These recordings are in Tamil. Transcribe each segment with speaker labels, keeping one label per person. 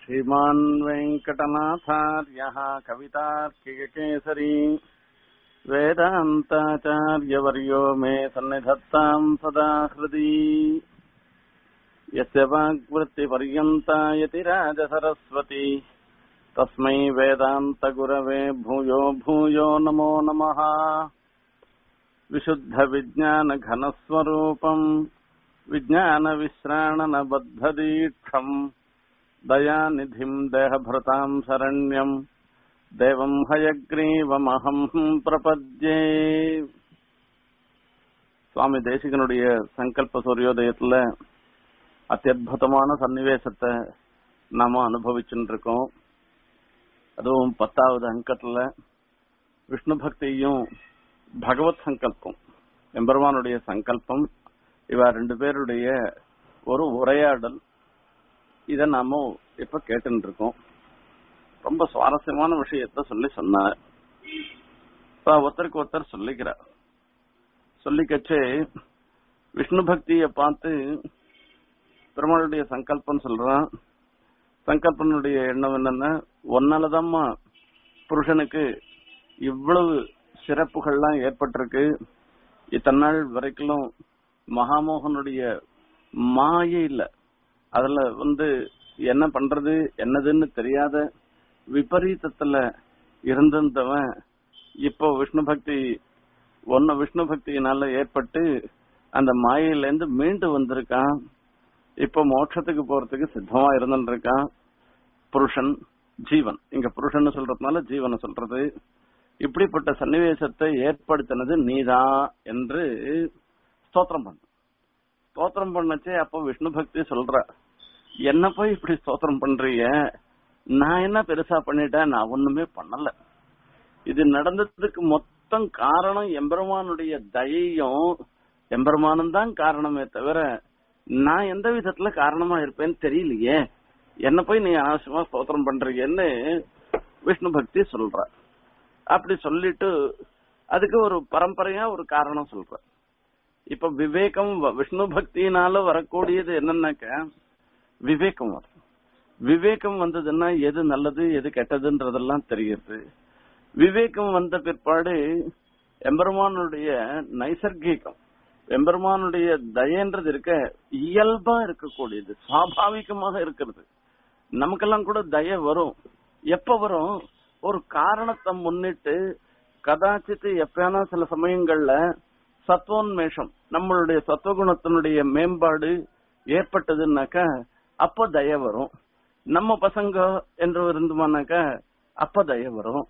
Speaker 1: श्रीमान् वेङ्कटनाथार्यः कवितार्किककेसरी वेदान्ताचार्यवर्यो मे सन्निधत्ताम् सदा हृदि यस्य वाग्वृत्तिपर्यन्ता यतिराजसरस्वती तस्मै वेदान्तगुरवे भूयो भूयो नमो नमः विशुद्धविज्ञानघनस्वरूपम् विज्ञानविश्राणनबद्धदीक्षम् दयानिधिम् देहभृताम् शरण्यम् தேவம் ஹயக்ரீவமகம் பிரபத்யே சுவாமி தேசிகனுடைய சங்கல்ப சூரியோதயத்துல அத்தியுதமான சன்னிவேசத்தை நாம அனுபவிச்சுட்டு இருக்கோம் அதுவும் பத்தாவது அங்கத்துல விஷ்ணு பக்தியும் பகவத் சங்கல்பம் எம்பெருமானுடைய சங்கல்பம் இவ ரெண்டு பேருடைய ஒரு உரையாடல் இத நாம இப்ப கேட்டுட்டு இருக்கோம் ரொம்ப சுவாரஸ்யமான விஷயத்த சொல்லி சொன்னார் இப்ப ஒருத்தருக்கு ஒருத்தர் சொல்லிக்கிறார் சொல்லிக்கச்சு விஷ்ணு பக்திய பார்த்து பெருமாளுடைய சங்கல்பம் சொல்றான் சங்கல்பனுடைய எண்ணம் என்னன்னா ஒன்னாலதாம்மா புருஷனுக்கு இவ்வளவு சிறப்புகள்லாம் ஏற்பட்டிருக்கு இத்தனை நாள் வரைக்கும் மகாமோகனுடைய மாயை இல்ல அதுல வந்து என்ன பண்றது என்னதுன்னு தெரியாத விபரீதத்துல இருந்திருந்தவன் இப்போ விஷ்ணு பக்தி ஒன்னு விஷ்ணு பக்தியினால ஏற்பட்டு அந்த மாயையில இருந்து மீண்டு வந்திருக்கான் இப்ப மோட்சத்துக்கு போறதுக்கு சித்தமா இருந்துட்டு இருக்கான் புருஷன் ஜீவன் இங்க புருஷன் சொல்றதுனால ஜீவனை சொல்றது இப்படிப்பட்ட சன்னிவேசத்தை ஏற்படுத்தினது நீதான் என்று ஸ்தோத்திரம் பண்ண ஸ்தோத்திரம் பண்ணச்சே அப்போ விஷ்ணு பக்தி சொல்ற என்ன போய் இப்படி ஸ்தோத்திரம் பண்றீங்க நான் என்ன பெருசா பண்ணிட்டேன் நான் ஒண்ணுமே பண்ணல இது நடந்ததுக்கு மொத்தம் காரணம் எம்பெருமானுடைய தயையும் எம்பெருமானும் தான் காரணமே தவிர நான் எந்த விதத்துல காரணமா இருப்பேன்னு தெரியலையே என்ன போய் நீ அவசியமா ஸ்தோத்திரம் பண்றீங்கன்னு விஷ்ணு பக்தி சொல்ற அப்படி சொல்லிட்டு அதுக்கு ஒரு பரம்பரையா ஒரு காரணம் சொல்ற இப்ப விவேகம் விஷ்ணு பக்தியினால வரக்கூடியது என்னன்னாக்க விவேகம் வரும் விவேகம் வந்ததுன்னா எது நல்லது எது கெட்டதுன்றதெல்லாம் தெரியுது விவேகம் வந்த பிற்பாடு எம்பெருமானுடைய நைசர்கிகம் எம்பெருமானுடைய தயன்றது இருக்க இயல்பா இருக்கக்கூடியது சுவாபாவிகமாக இருக்கிறது நமக்கெல்லாம் கூட தய வரும் எப்ப வரும் ஒரு காரணத்தை முன்னிட்டு கதாச்சித்து எப்பயானா சில சமயங்கள்ல சத்வோன்மேஷம் நம்மளுடைய சத்துவகுணத்தினுடைய மேம்பாடு ஏற்பட்டதுன்னாக்கா அப்ப தய வரும் நம்ம பசங்க என்று இருந்தோம்னாக்கா அப்ப தய வரும்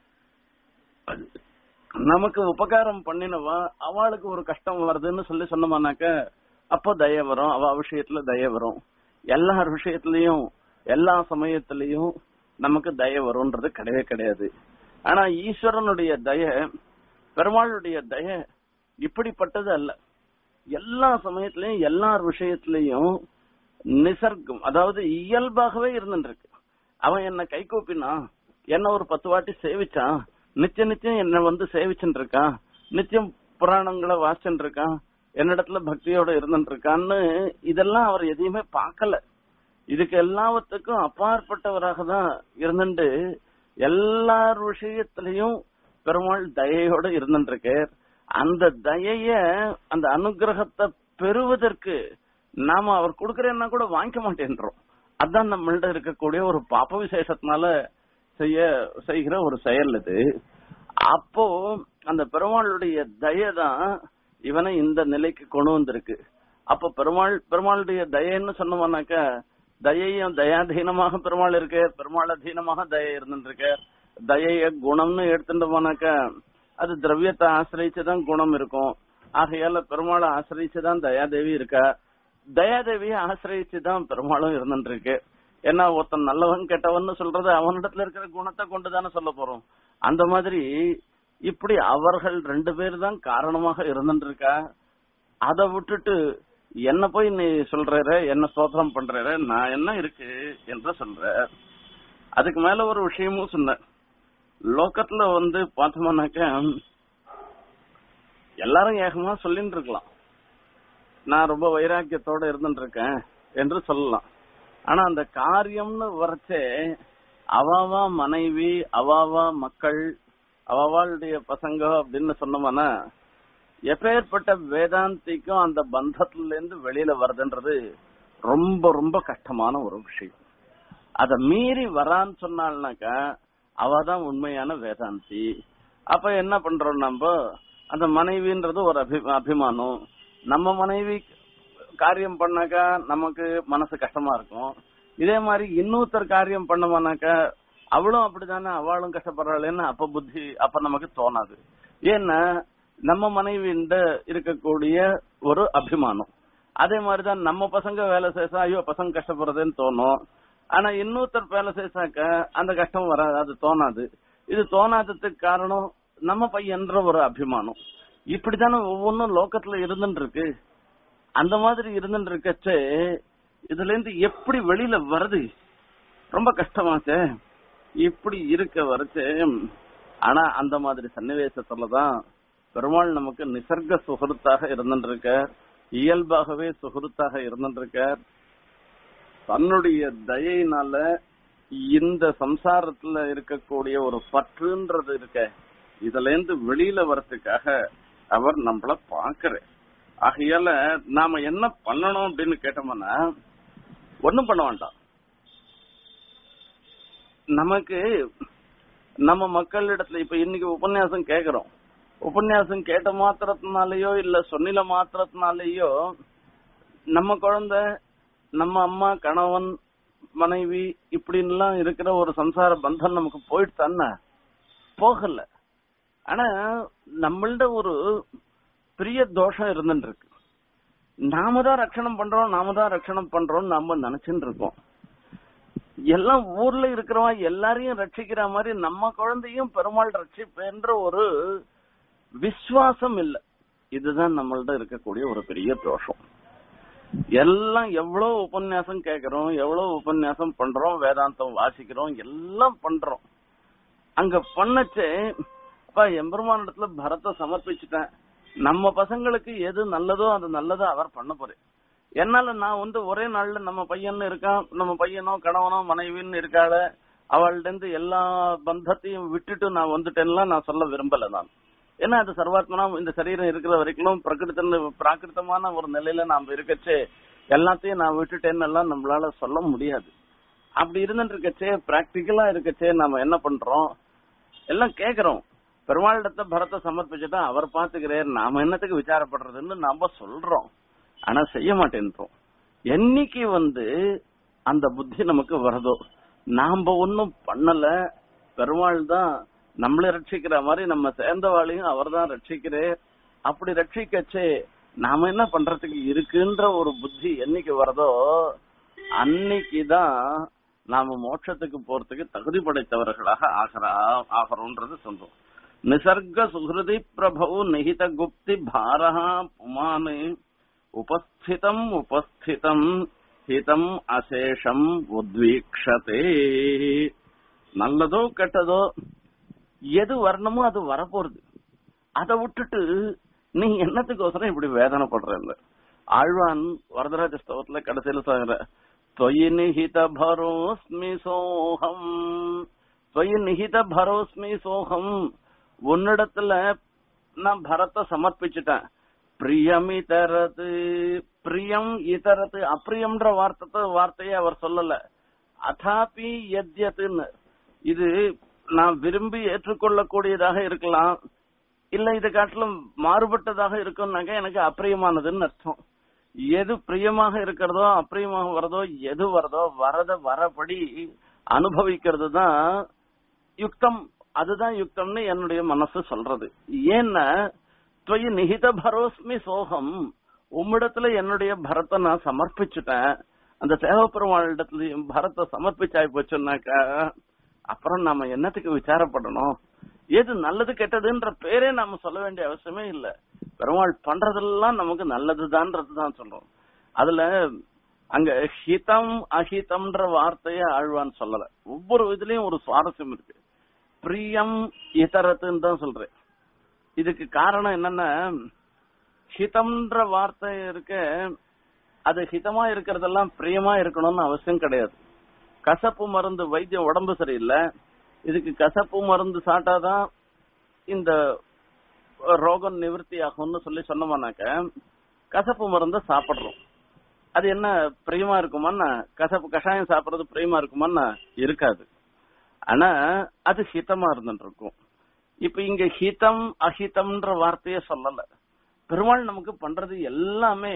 Speaker 1: நமக்கு உபகாரம் பண்ணினவா அவளுக்கு ஒரு கஷ்டம் வருதுன்னு சொல்லி சொன்னோம்னாக்க அப்ப தய வரும் அவ விஷயத்துல தய வரும் எல்லார் விஷயத்திலயும் எல்லா சமயத்திலையும் நமக்கு தய வரும்ன்றது கிடையவே கிடையாது ஆனா ஈஸ்வரனுடைய தய பெருமாளுடைய தய இப்படிப்பட்டது அல்ல எல்லா சமயத்திலையும் எல்லார் விஷயத்திலையும் நிசர்க்கம் அதாவது இயல்பாகவே இருந்துருக்கு அவன் என்ன கை கூப்பினா என்ன ஒரு பத்து வாட்டி சேவிச்சான் நிச்சயம் நிச்சயம் என்ன வந்து சேவிச்சுட்டு இருக்கான் நிச்சயம் புராணங்களை வாசிச்சுட்டு இருக்கான் என்னிடத்துல பக்தியோட இருந்துட்டு இருக்கான்னு இதெல்லாம் அவர் எதையுமே பார்க்கல இதுக்கு எல்லாவற்றுக்கும் அப்பாற்பட்டவராக தான் இருந்துட்டு எல்லார் விஷயத்திலையும் பெருமாள் தயையோட இருந்துட்டு இருக்கார் அந்த தயைய அந்த அனுகிரகத்தை பெறுவதற்கு நாம அவர் கொடுக்கறேன்னா கூட வாங்கிக்க மாட்டேன்றோம் அதான் நம்மள்ட இருக்கக்கூடிய ஒரு பாப்ப விசேஷத்தினால செய்ய செய்கிற ஒரு செயல் இது அப்போ அந்த பெருமாளுடைய தயதான் இவனை இந்த நிலைக்கு கொண்டு வந்திருக்கு அப்ப பெருமாள் பெருமாளுடைய தயன்னு சொன்னோம்னாக்க தயையும் தயாதீனமாக பெருமாள் இருக்கு பெருமாள் அதீனமாக தய இருந்துட்டு இருக்க தயைய குணம்னு எடுத்துட்டு போனாக்க அது திரவியத்தை ஆசிரிச்சுதான் குணம் இருக்கும் ஆகையால பெருமாளை ஆசிரிச்சுதான் தயாதேவி இருக்கா தயாதேவியை ஆசிரிச்சுதான் பெருமாளும் இருந்துட்டு இருக்கு ஏன்னா ஒருத்தன் நல்லவன் கெட்டவன் சொல்றது அவனிடத்துல இருக்கிற குணத்தை கொண்டுதானே சொல்ல போறோம் அந்த மாதிரி இப்படி அவர்கள் ரெண்டு பேர் தான் காரணமாக இருந்துட்டு இருக்கா அதை விட்டுட்டு என்ன போய் நீ சொல்ற என்ன சோதனம் பண்ற நான் என்ன இருக்கு என்று சொல்ற அதுக்கு மேல ஒரு விஷயமும் சொன்ன லோக்கத்துல வந்து பார்த்தோம்னாக்க எல்லாரும் ஏகமா சொல்லிட்டு இருக்கலாம் நான் ரொம்ப வைராக்கியத்தோட இருந்துட்டு இருக்கேன் என்று சொல்லலாம் ஆனா அந்த காரியம்னு வரச்சே அவாவா மனைவி அவாவா மக்கள் அவாவாளுடைய பசங்க அப்படின்னு சொன்னோம்னா எப்பேற்பட்ட வேதாந்திக்கும் அந்த பந்தத்துல இருந்து வெளியில வருதுன்றது ரொம்ப ரொம்ப கஷ்டமான ஒரு விஷயம் அத மீறி வரான்னு சொன்னாள்னாக்கா அவதான் உண்மையான வேதாந்தி அப்ப என்ன பண்றோம் நம்ம அந்த மனைவின்றது ஒரு அபி அபிமானம் நம்ம மனைவி காரியம் பண்ணாக்கா நமக்கு மனசு கஷ்டமா இருக்கும் இதே மாதிரி இன்னொருத்தர் காரியம் பண்ணமானாக்கா அவளும் அப்படித்தானே அவளும் கஷ்டப்படுறாளேன்னு அப்ப புத்தி அப்ப நமக்கு தோணாது ஏன்னா நம்ம மனைவிண்ட இருக்கக்கூடிய ஒரு அபிமானம் அதே மாதிரிதான் நம்ம பசங்க வேலை செய்சா ஐயோ பசங்க கஷ்டப்படுறதுன்னு தோணும் ஆனா இன்னொருத்தர் வேலை செய்சாக்க அந்த கஷ்டம் வராது அது தோணாது இது தோணாததுக்கு காரணம் நம்ம பையன்ற ஒரு அபிமானம் இப்படித்தானே ஒவ்வொன்றும் லோக்கத்துல இருந்துட்டு இருக்கு அந்த மாதிரி இருந்துட்டு இருக்கச்சே இதுல இருந்து எப்படி வெளியில வருது ரொம்ப கஷ்டமாச்சே இப்படி இருக்க வரைச்சே ஆனா அந்த மாதிரி சன்னிவேசத்துலதான் பெருமாள் நமக்கு நிசர்க சுகருத்தாக இருந்துட்டு இருக்க இயல்பாகவே சுகருத்தாக இருந்துட்டு இருக்கார் தன்னுடைய தயையினால இந்த சம்சாரத்துல இருக்கக்கூடிய ஒரு பற்றுன்றது இருக்க இதுல இருந்து வெளியில வர்றதுக்காக அவர் நம்மள பாக்குற ஆகையால நாம என்ன பண்ணணும் அப்படின்னு கேட்டோம்னா ஒண்ணும் பண்ண வேண்டாம் நமக்கு நம்ம மக்களிடத்துல இப்ப இன்னைக்கு உபன்யாசம் கேக்குறோம் உபன்யாசம் கேட்ட மாத்திரத்தினாலயோ இல்ல சொன்னில மாத்திரத்தினாலேயோ நம்ம குழந்தை நம்ம அம்மா கணவன் மனைவி இப்படின்லாம் இருக்கிற ஒரு சம்சார பந்தம் நமக்கு போயிட்டு தானே போகல ஆனா நம்மள்ட ஒரு பெரிய தோஷம் இருந்துட்டு இருக்கு நாம தான் ரட்சணம் பண்றோம் நாம தான் ரட்சணம் பண்றோம் நம்ம நினைச்சுட்டு இருக்கோம் எல்லாம் ஊர்ல இருக்கிறவன் எல்லாரையும் ரட்சிக்கிற மாதிரி நம்ம குழந்தையும் பெருமாள் ரட்சிப்பேன்ற ஒரு விசுவாசம் இல்ல இதுதான் நம்மள்ட இருக்கக்கூடிய ஒரு பெரிய தோஷம் எல்லாம் எவ்வளவு உபன்யாசம் கேக்குறோம் எவ்வளவு உபன்யாசம் பண்றோம் வேதாந்தம் வாசிக்கிறோம் எல்லாம் பண்றோம் அங்க பண்ணச்சே அப்பா எம்பெருமான இடத்துல பரத்தை சமர்ப்பிச்சுட்டேன் நம்ம பசங்களுக்கு எது நல்லதோ அது நல்லதோ அவர் பண்ண போறேன் என்னால நான் வந்து ஒரே நாள்ல நம்ம பையன் இருக்கான் நம்ம பையனோ கணவனோ மனைவின்னு இருக்காள அவள்கிட்ட இருந்து எல்லா பந்தத்தையும் விட்டுட்டு நான் வந்துட்டேன்லாம் நான் சொல்ல விரும்பல நான் ஏன்னா அது சர்வாத்மனா இந்த சரீரம் இருக்கிற வரைக்கும் பிரகிருத்த பிராகிருத்தமான ஒரு நிலையில நாம இருக்கச்சே எல்லாத்தையும் நான் விட்டுட்டேன்னு எல்லாம் நம்மளால சொல்ல முடியாது அப்படி இருந்துட்டு இருக்கச்சே பிராக்டிக்கலா இருக்கச்சே நாம என்ன பண்றோம் எல்லாம் கேக்குறோம் பெருமாளிடத்தை பரத்தை சமர்ப்பிச்சுட்டா அவர் பாத்துக்கிறார் நாம என்னத்துக்கு விசாரப்படுறதுன்னு நாம சொல்றோம் ஆனா செய்ய மாட்டேன்றோம் என்னைக்கு வந்து அந்த புத்தி நமக்கு வருதோ நாம ஒன்னும் பண்ணல பெருமாள் தான் நம்மள ரட்சிக்கிற மாதிரி நம்ம சேர்ந்தவாளையும் அவர் தான் ரட்சிக்கிறே அப்படி ரட்சிக்கச்சே நாம என்ன பண்றதுக்கு இருக்குன்ற ஒரு புத்தி என்னைக்கு வருதோ அன்னைக்குதான் நாம மோட்சத்துக்கு போறதுக்கு தகுதி படைத்தவர்களாக ஆகிறா ஆகிறோம்ன்றது சொல்றோம் நிசர்க சுகிருதி பிரபு நிகித குப்தி பாரஹா புமானு உபஸ்திதம் உபஸ்திதம் ஹிதம் அசேஷம் உத்வீக்ஷதே நல்லதோ கெட்டதோ எது வரணுமோ அது வரப்போறது அதை விட்டுட்டு நீ என்னத்துக்கோசரம் இப்படி வேதனைப்படுற ஆழ்வான் வரதராஜ ஸ்தவத்துல கடைசியில சொல்ற தொயி நிஹித பரோஸ்மி சோகம் தொயி நிஹித பரோஸ்மி சோகம் உன்னிடத்துல நான் பரத்தை சமர்ப்பிச்சுட்டேன் பிரியம் இதரது பிரியம் இதரது அப்பிரியம்ன்ற வார்த்தை வார்த்தையை அவர் சொல்லல அதாபி எத்யத்துன்னு இது நான் விரும்பி ஏற்றுக்கொள்ளக்கூடியதாக இருக்கலாம் இல்ல இதை காட்டிலும் மாறுபட்டதாக இருக்கும்னாக்க எனக்கு அப்பிரியமானதுன்னு அர்த்தம் எது பிரியமாக இருக்கிறதோ அப்பிரியமாக வரதோ எது வரதோ வரத வரபடி அனுபவிக்கிறது தான் யுக்தம் அதுதான் யுக்தம்னு என்னுடைய மனசு சொல்றது ஏன்னா துவயி நிகித பரோஸ்மி சோகம் உம்மிடத்துல என்னுடைய பரத்தை நான் சமர்ப்பிச்சுட்டேன் அந்த சேவப்பெருமாளிடத்துலயும் பரத்தை சமர்ப்பிச்சாய் போச்சுன்னாக்கா அப்புறம் நாம என்னத்துக்கு விசாரப்படணும் எது நல்லது கெட்டதுன்ற பேரே நாம சொல்ல வேண்டிய அவசியமே இல்ல பெருமாள் பண்றதெல்லாம் நமக்கு நல்லதுதான்றது தான் சொல்றோம் அதுல அங்க ஹிதம் அஹிதம்ன்ற வார்த்தைய ஆழ்வான்னு சொல்லல ஒவ்வொரு இதுலயும் ஒரு சுவாரஸ்யம் இருக்கு பிரியம் இதரத்துன்னு தான் சொல்றேன் இதுக்கு காரணம் என்னன்னா ஹிதம்ன்ற வார்த்தை இருக்க அது ஹிதமா இருக்கிறதெல்லாம் பிரியமா இருக்கணும்னு அவசியம் கிடையாது கசப்பு மருந்து வைத்தியம் உடம்பு சரியில்லை இதுக்கு கசப்பு மருந்து சாப்பிட்டாதான் இந்த ரோகம் நிவர்த்தி ஆகும்னு சொல்லி சொன்னோம்னாக்க கசப்பு மருந்த சாப்பிடுறோம் அது என்ன பிரியமா இருக்குமான்னா கசப்பு கஷாயம் சாப்பிடுறது பிரியமா இருக்குமான்னா இருக்காது ஆனா அது ஹிதமா இருந்துட்டு இருக்கும் இப்ப இங்க ஹிதம் அஹிதம்ன்ற வார்த்தைய சொல்லல பெருமாள் நமக்கு பண்றது எல்லாமே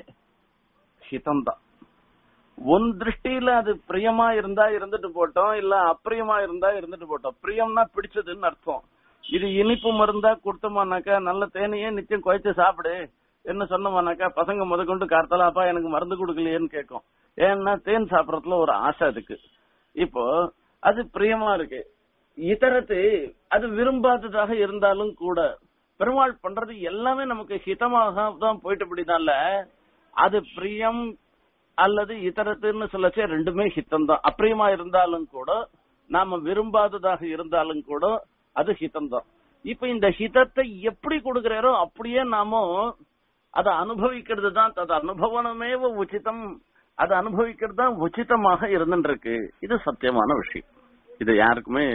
Speaker 1: ஹிதம் தான் உன் திருஷ்டியில அது பிரியமா இருந்தா இருந்துட்டு போட்டோம் இல்ல அப்பிரியமா இருந்தா இருந்துட்டு போட்டோம் பிரியம்னா பிடிச்சதுன்னு அர்த்தம் இது இனிப்பு மருந்தா கொடுத்தோமானாக்கா நல்ல தேனையே நிச்சயம் குழைச்சு சாப்பிடு என்ன சொன்னோமானாக்கா பசங்க முதற்கொண்டு கார்த்தால அப்பா எனக்கு மருந்து கொடுக்கலையேன்னு கேட்கும் ஏன்னா தேன் சாப்பிடறதுல ஒரு ஆசை அதுக்கு இப்போ அது பிரியமா இருக்கு இதரத்து அது விரும்பாததாக இருந்தாலும் கூட பெருமாள் பண்றது எல்லாமே நமக்கு ஹிதமாக தான் போயிட்டபடினால அது பிரியம் அல்லது இதரத்துன்னு சொல்லச்சே ரெண்டுமே ஹிதம் தான் அப்பிரியமா இருந்தாலும் கூட நாம விரும்பாததாக இருந்தாலும் கூட அது ஹிதம் தான் இப்ப இந்த ஹிதத்தை எப்படி கொடுக்கிறாரோ அப்படியே நாம அதை அனுபவிக்கிறது தான் அது அனுபவனமேவ உச்சிதம் அதை அனுபவிக்கிறது தான் உச்சிதமாக இருந்துருக்கு இது சத்தியமான விஷயம் இது யாருக்குமே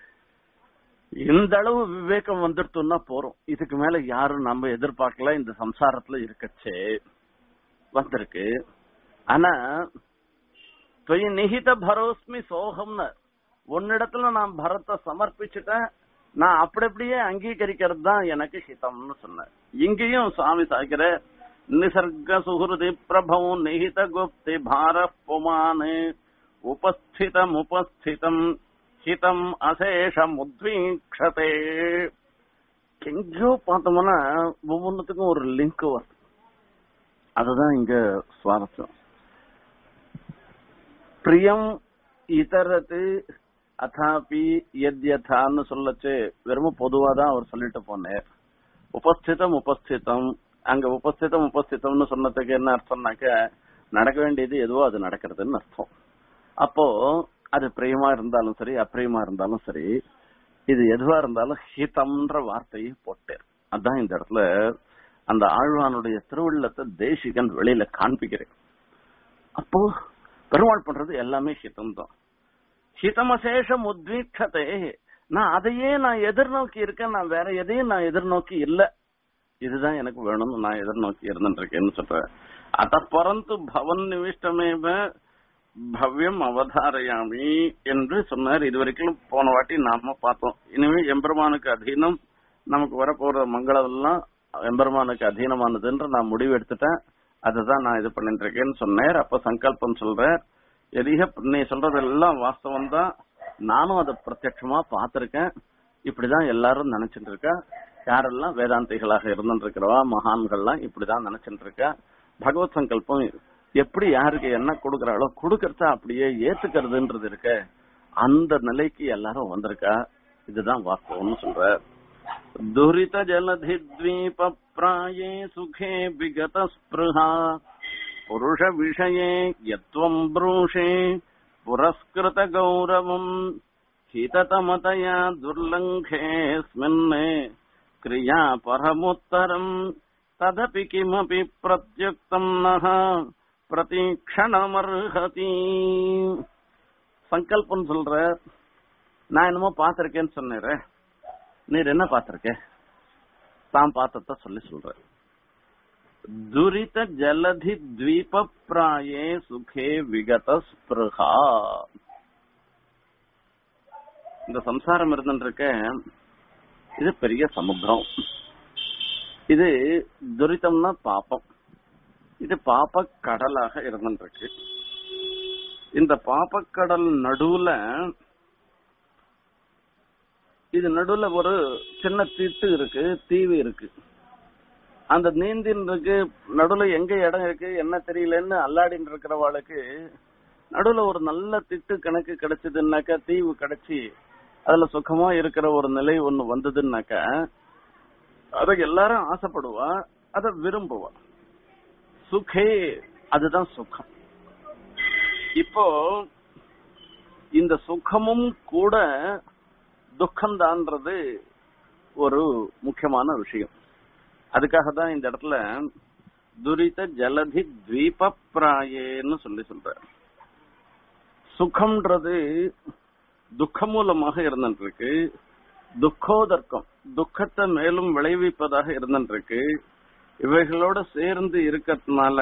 Speaker 1: இந்த அளவு விவேகம் வந்துடுத்துன்னா போறோம் இதுக்கு மேல யாரும் நம்ம எதிர்பார்க்கல இந்த சம்சாரத்துல இருக்கச்சே வந்திருக்கு ஆனா தொய் நிகித பரோஸ்மி சோகம்னு உன்னிடத்துல நான் பரத்தை சமர்ப்பிச்சுட்டேன் நான் அப்படி அப்படியே அங்கீகரிக்கிறது தான் எனக்கு ஹிதம்னு சொன்னேன் இங்கேயும் சுவாமி சாய்க்கிற நிசர்க சுகிருதி பிரபவம் நிகித குப்தி பார புமானு உபஸ்திதம் உபஸ்திதம் ஹிதம் அசேஷம் உத்வீக்ஷதே எங்கேயோ பார்த்தோம்னா ஒவ்வொன்றுத்துக்கும் ஒரு லிங்க் வரும் அதுதான் இங்க சுவாரஸ்யம் பிரியம் இதரத்து அதாபி எத்யதான்னு சொல்லச்சு வெறும் பொதுவா தான் அவர் சொல்லிட்டு போனார் உபஸ்திதம் உபஸ்திதம் அங்க உபஸ்திதம் உபஸ்திதம்னு சொன்னதுக்கு என்ன அர்த்தம்னாக்க நடக்க வேண்டியது எதுவோ அது நடக்கிறதுன்னு அர்த்தம் அப்போ அது பிரியமா இருந்தாலும் சரி அப்பிரியமா இருந்தாலும் சரி இது எதுவா இருந்தாலும் ஹிதம்ன்ற வார்த்தையை போட்டார் அதான் இந்த இடத்துல அந்த ஆழ்வானுடைய திருவுள்ளத்தை தேசிகன் வெளியில காண்பிக்கிறேன் அப்போ பெருமாள் பண்றது எல்லாமே ஹிதம் தான் ஹிதமசேஷம் உத்வீட்சத்தை நான் அதையே நான் எதிர்நோக்கி இருக்கேன் நான் வேற எதையும் நான் எதிர்நோக்கி இல்ல இதுதான் எனக்கு வேணும்னு நான் எதிர்நோக்கி இருந்துட்டு இருக்கேன்னு சொல்றேன் அத பரந்து பவன் நிவிஷ்டமேவ பவ்யம் அவதாரயாமி என்று சொன்னார் இது வரைக்கும் போன வாட்டி நாம பார்த்தோம் இனிமே எம்பெருமானுக்கு அதீனம் நமக்கு வரப்போற மங்களம் எல்லாம் எம்பெருமானுக்கு அதீனமானதுன்ற நான் முடிவு எடுத்துட்டேன் அதுதான் நான் இது பண்ணிட்டு இருக்கேன்னு சொன்னேன் அப்ப சங்கல்பம் சொல்றேன் எதிக நீ சொல்றதெல்லாம் வாஸ்தவம் தான் நானும் அதை பிரத்யட்சமா பார்த்திருக்கேன் இப்படிதான் எல்லாரும் நினைச்சிட்டு இருக்கா யாரெல்லாம் வேதாந்திகளாக இருந்துட்டு இருக்கிறவா மகான்கள்லாம் இப்படிதான் நினைச்சிட்டு இருக்கா பகவத் சங்கல்பம் எப்படி யாருக்கு என்ன கொடுக்கறாளோ கொடுக்கறத அப்படியே ஏத்துக்கிறதுன்றது இருக்க அந்த நிலைக்கு எல்லாரும் வந்திருக்கா இதுதான் வாஸ்தவம்னு சொல்ற துரித ஜலதி த்வீப பிராயே சுகே விகத ஸ்பிருஹா புருஷ விஷயே யத்வம் ப்ரூஷே புரஸ்கிருத கௌரவம் ஹிததமதயா துர்லங்கேஸ்மின் கிரியா பரமுத்தரம் ததபி கிமபி பிரத்யுக்தம் நஹ பிரதீக்ஷணமர்ஹதி சங்கல்பம் சொல்ற நான் என்னமோ பார்த்திருக்கேன்னு சொன்னேன் நீர் என்ன பார்த்திருக்க தான் பார்த்தத சொல்லி சொல்ற துரித ஜலதி த்வீப பிராயே சுகே விகத ஸ்பிருஹா இந்த சம்சாரம் இருந்துருக்க இது பெரிய சமுத்திரம் இது துரிதம்னா பாப்பம் இது பாப்ப கடலாக இருந்துருக்கு இந்த பாப்பக்கடல் நடுவுல இது நடுவுல ஒரு சின்ன திட்டு இருக்கு தீவு இருக்கு அந்த நீந்தின் இருக்கு நடுவுல எங்க இடம் இருக்கு என்ன தெரியலன்னு அல்லாடின்னு இருக்கிறவாளுக்கு நடுவுல ஒரு நல்ல திட்டு கணக்கு கிடைச்சதுன்னாக்கா தீவு கிடைச்சி அதுல சுகமா இருக்கிற ஒரு நிலை ஒண்ணு வந்ததுன்னாக்கா அத எல்லாரும் ஆசைப்படுவா அத விரும்புவா சுகே அதுதான் சுகம் இப்போ இந்த சுகமும் கூட துக்கம்தான்றது ஒரு முக்கியமான விஷயம் அதுக்காக தான் இந்த இடத்துல துரித ஜலதி தீப பிராயேன்னு சொல்லி சொல்ற சுகம்ன்றது துக்க மூலமாக இருந்துருக்கு துக்கோதர்க்கம் துக்கத்தை மேலும் விளைவிப்பதாக இருந்துருக்கு இவைகளோட சேர்ந்து இருக்கிறதுனால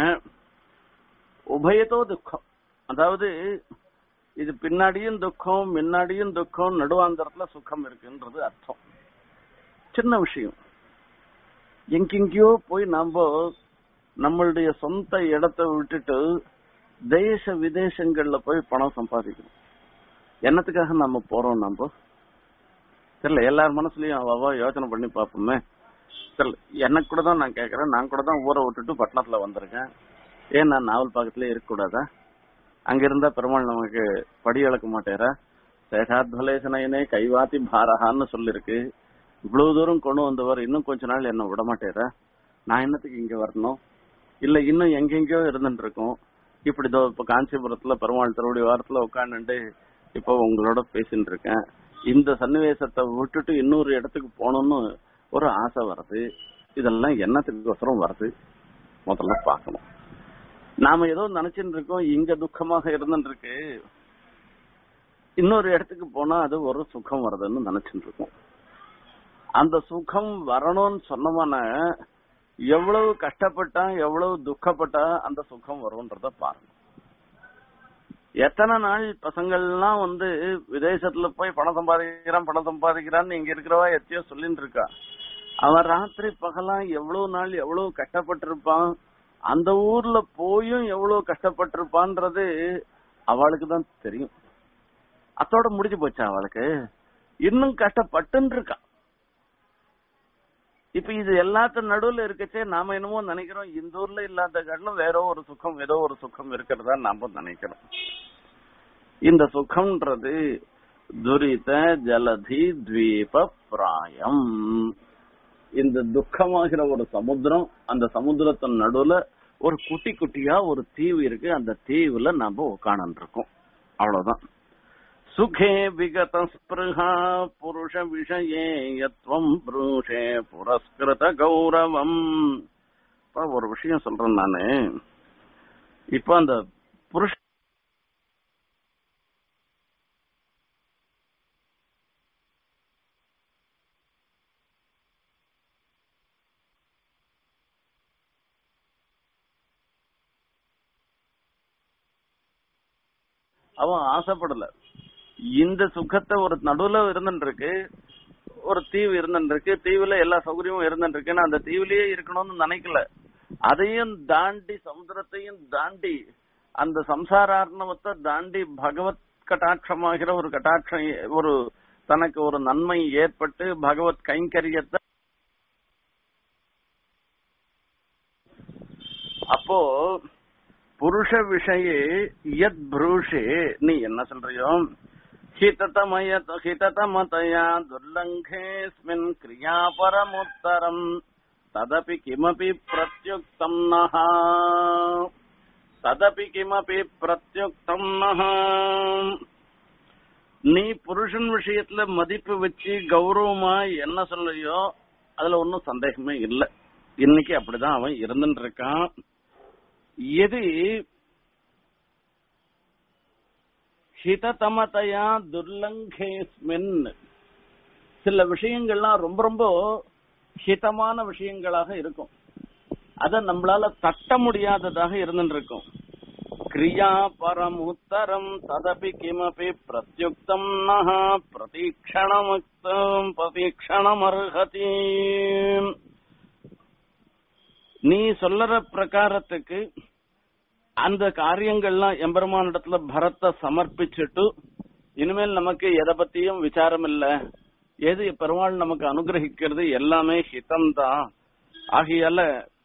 Speaker 1: உபயதோ துக்கம் அதாவது இது பின்னாடியும் துக்கம் முன்னாடியும் துக்கம் நடுவாந்தரத்துல சுகம் இருக்குன்றது அர்த்தம் சின்ன விஷயம் எங்கெங்கயோ போய் நாம நம்மளுடைய சொந்த இடத்தை விட்டுட்டு தேச விதேசங்கள்ல போய் பணம் சம்பாதிக்கணும் என்னத்துக்காக நாம போறோம் நாம தெரியல எல்லார் மனசுலயும் அவ்வளவா யோசனை பண்ணி பார்ப்போமே தெரியல எனக்கு கூட தான் நான் கேக்குறேன் நான் கூட தான் ஊரை விட்டுட்டு பட்டணத்துல வந்திருக்கேன் ஏன் நான் நாவல் பக்கத்துல இருக்க கூடாதா அங்க இருந்தா பெருமாள் நமக்கு படி இழக்க மாட்டேரா சேஷாத்வலேசனையனே கைவாத்தி பாரஹான்னு சொல்லிருக்கு இவ்வளவு தூரம் கொண்டு வந்தவர் இன்னும் கொஞ்ச நாள் என்ன விட மாட்டேரா நான் என்னத்துக்கு இங்க வரணும் இல்ல இன்னும் எங்கெங்கயோ இருந்துட்டு இருக்கோம் இப்படி இதோ இப்ப காஞ்சிபுரத்துல பெருமாள் திருவடி வாரத்துல உட்காந்துட்டு இப்போ உங்களோட பேசிட்டு இருக்கேன் இந்த சன்னிவேசத்தை விட்டுட்டு இன்னொரு இடத்துக்கு போகணும்னு ஒரு ஆசை வருது இதெல்லாம் என்னத்துக்கோசரம் வருது முதல்ல பார்க்கணும் நாம ஏதோ நினைச்சுட்டு இருக்கோம் இங்க துக்கமாக இருந்துட்டு இருக்கு இன்னொரு இடத்துக்கு போனா அது ஒரு சுகம் வருதுன்னு நினைச்சுட்டு இருக்கோம் அந்த சுகம் வரணும்னு சொன்னோம்னா எவ்வளவு கஷ்டப்பட்டா எவ்வளவு துக்கப்பட்டா அந்த சுகம் வரும்ன்றத பாருங்க எத்தனை நாள் பசங்கள்லாம் வந்து விதேசத்துல போய் பணம் சம்பாதிக்கிறான் பணம் சம்பாதிக்கிறான்னு இங்க இருக்கிறவா எத்தையோ சொல்லிட்டு இருக்கா அவன் ராத்திரி பகலாம் எவ்வளவு நாள் எவ்வளவு கஷ்டப்பட்டிருப்பான் அந்த ஊர்ல போயும் எவ்வளவு கஷ்டப்பட்டிருப்பான்றது அவளுக்கு தான் தெரியும் அத்தோட முடிஞ்சு போச்சா அவளுக்கு இன்னும் கஷ்டப்பட்டுன்னு இருக்கா இப்ப இது எல்லாத்த நடுவுல இருக்கச்சே நாம என்னமோ நினைக்கிறோம் இந்த ஊர்ல இல்லாத காட்டிலும் வேற ஒரு சுகம் ஏதோ ஒரு சுகம் இருக்கிறதா நாம நினைக்கிறோம் இந்த சுகம்ன்றது துரித ஜலதி தீப பிராயம் இந்த துக்கமாகிற ஒரு சமுத்திரம் அந்த சமுத்திரத்தின் நடுவுல ஒரு குட்டி குட்டியா ஒரு தீவு இருக்கு அந்த தீவுல நாம உட்காந்து இருக்கோம் அவ்வளவுதான் சுகே விகத ஸ்பிருஹா புருஷ விஷயே யத்வம் புருஷே புரஸ்கிருத கௌரவம் இப்ப ஒரு விஷயம் சொல்றேன் நானு இப்ப அந்த புருஷ அவன் ஆசைப்படல இந்த சுகத்தை ஒரு நடுவுல இருந்துட்டு இருக்கு ஒரு தீவு இருந்துட்டு இருக்கு தீவுல எல்லா சௌகரியமும் இருந்துட்டு இருக்கு நான் அந்த தீவுலயே இருக்கணும்னு நினைக்கல அதையும் தாண்டி சமுத்திரத்தையும் தாண்டி அந்த சம்சாரார்ணவத்தை தாண்டி பகவத் கட்டாட்சமாகிற ஒரு கட்டாட்சம் ஒரு தனக்கு ஒரு நன்மை ஏற்பட்டு பகவத் கைங்கரியத்தை அப்போ புருஷ விஷயே யத் புருஷே நீ என்ன சொல்றியோ ஹிததமய ஹிததமதயா துர்லங்கேஸ்மின் கிரியா பரமுத்தரம் ததபி கிமபி பிரத்யுக்தம் நஹா ததபி கிமபி பிரத்யுக்தம் நஹா நீ புருஷன் விஷயத்துல மதிப்பு வச்சு கௌரவமா என்ன சொல்றியோ அதுல ஒன்னும் சந்தேகமே இல்லை இன்னைக்கு அப்படிதான் அவன் இருந்துட்டு இருக்கான் எது ஹிததமதையா துர்லங்கேஸ்மின் சில விஷயங்கள்லாம் ரொம்ப ரொம்ப ஹிதமான விஷயங்களாக இருக்கும் அத நம்மளால தட்ட முடியாததாக இருந்துட்டு இருக்கும் கிரியா பரம் உத்தரம் ததபி கிமபி பிரத்யுக்தம் நஹ பிரதீக்ஷணமுக்தம் பிரதீக்ஷணம் அர்ஹதி நீ சொல்லற பிரகாரத்துக்கு அந்த காரியங்கள்லாம் எம்பெருமான் இடத்துல பரத்தை சமர்ப்பிச்சுட்டு இனிமேல் நமக்கு எதை பத்தியும் விசாரம் இல்ல எது பெருமாள் நமக்கு அனுகிரகிக்கிறது எல்லாமே ஹிதம் தான் ஆகையால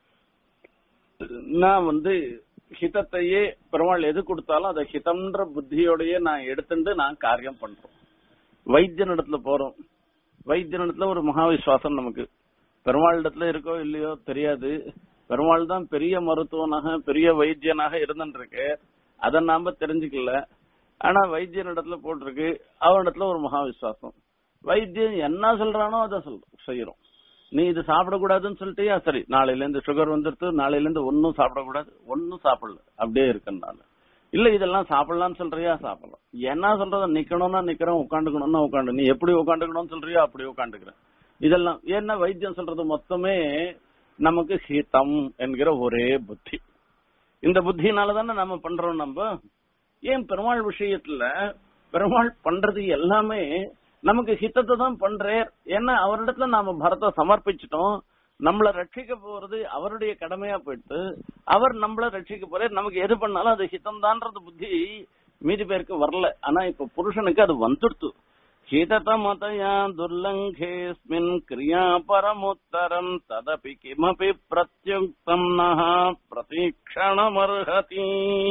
Speaker 1: நான் வந்து ஹிதத்தையே பெருமாள் எது கொடுத்தாலும் அதை ஹிதம்ன்ற புத்தியோடயே நான் எடுத்துட்டு நான் காரியம் பண்றோம் வைத்தியன் இடத்துல போறோம் வைத்தியன் இடத்துல ஒரு மகா விசுவாசம் நமக்கு பெருமாள் இடத்துல இருக்கோ இல்லையோ தெரியாது பெருமாள் தான் பெரிய மருத்துவனாக பெரிய வைத்தியனாக இருந்துருக்கு அதை நாம தெரிஞ்சுக்கல ஆனா வைத்தியன் இடத்துல போட்டிருக்கு அவனிடத்துல ஒரு மகா விசுவாசம் வைத்தியன் என்ன சொல்றானோ அதை சொல் செய்யறோம் நீ இது சாப்பிடக்கூடாதுன்னு சொல்லிட்டியா சரி நாளையில இருந்து சுகர் வந்துடுத்து நாளையில இருந்து ஒன்னும் சாப்பிடக்கூடாது ஒன்னும் சாப்பிடல அப்படியே இருக்கனால இல்ல இதெல்லாம் சாப்பிடலாம்னு சொல்றியா சாப்பிடலாம் என்ன சொல்றத நிக்கணும்னா நிக்கிறோம் உட்காந்துக்கணும்னா உட்காந்து நீ எப்படி உட்காந்துக்கணும்னு சொல்றியோ அப்படி உட்காந்துக்கிறேன் இதெல்லாம் என்ன வைத்தியம் சொல்றது மொத்தமே நமக்கு ஹிதம் என்கிற ஒரே புத்தி இந்த புத்தினால தானே நம்ம பண்றோம் நம்ம ஏன் பெருமாள் விஷயத்துல பெருமாள் பண்றது எல்லாமே நமக்கு ஹிதத்தை தான் பண்றார் ஏன்னா அவரிடத்துல நாம பரத்தை சமர்ப்பிச்சிட்டோம் நம்மள ரட்சிக்க போறது அவருடைய கடமையா போயிட்டு அவர் நம்மள ரட்சிக்க போறார் நமக்கு எது பண்ணாலும் அது ஹிதம் தான்றது புத்தி மீதி பேருக்கு வரல ஆனா இப்ப புருஷனுக்கு அது வந்துடுத்து ஹிததமதயா துர்லங்கேஸ்மின் கிரியா பரமுத்தரம் ததபி கிமபி பிரத்யுக்தம் நஹ பிரதீக்ஷணமர்ஹதி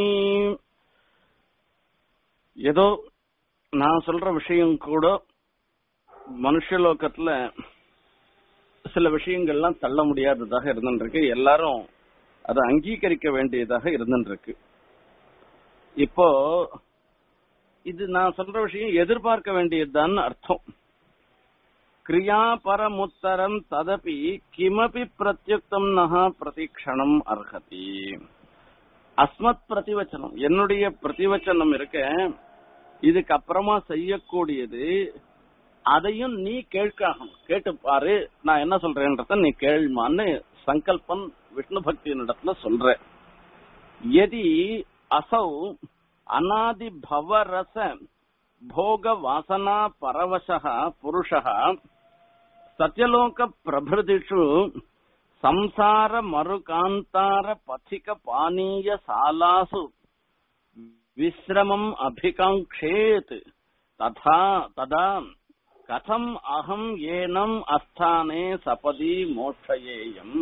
Speaker 1: ஏதோ நான் சொல்ற விஷயம் கூட மனுஷலோகத்துல சில விஷயங்கள்லாம் தள்ள முடியாததாக இருந்துருக்கு எல்லாரும் அதை அங்கீகரிக்க வேண்டியதாக இருந்துருக்கு இப்போ இது நான் சொல்ற விஷயம் எதிர்பார்க்க வேண்டியதுதான் அர்த்தம் கிரியா பரமுத்தரம் ததபி கிமபி பிரத்யுக்தம் நகா பிரதீக்ஷணம் அர்ஹதி அஸ்மத் பிரதிவச்சனம் என்னுடைய பிரதிவச்சனம் இருக்க இதுக்கு அப்புறமா செய்யக்கூடியது அதையும் நீ கேட்கணும் கேட்டு பாரு நான் என்ன சொல்றேன்றத நீ கேள்மான்னு சங்கல்பன் விஷ்ணு பக்தியினிடத்துல சொல்ற எதி அசௌ அநாதி பவரச போக வாசனா பரவசः புருஷः சத்யலோக பிரபிருதிஷு சம்சார மருகாந்தார பथिक பானீய சாலாசு விஸ்ரமம் அபிகாங்ஷேத் ததா ததா கதம் அகம் ஏனம் அஸ்தானே சபதி மோட்சயேயம்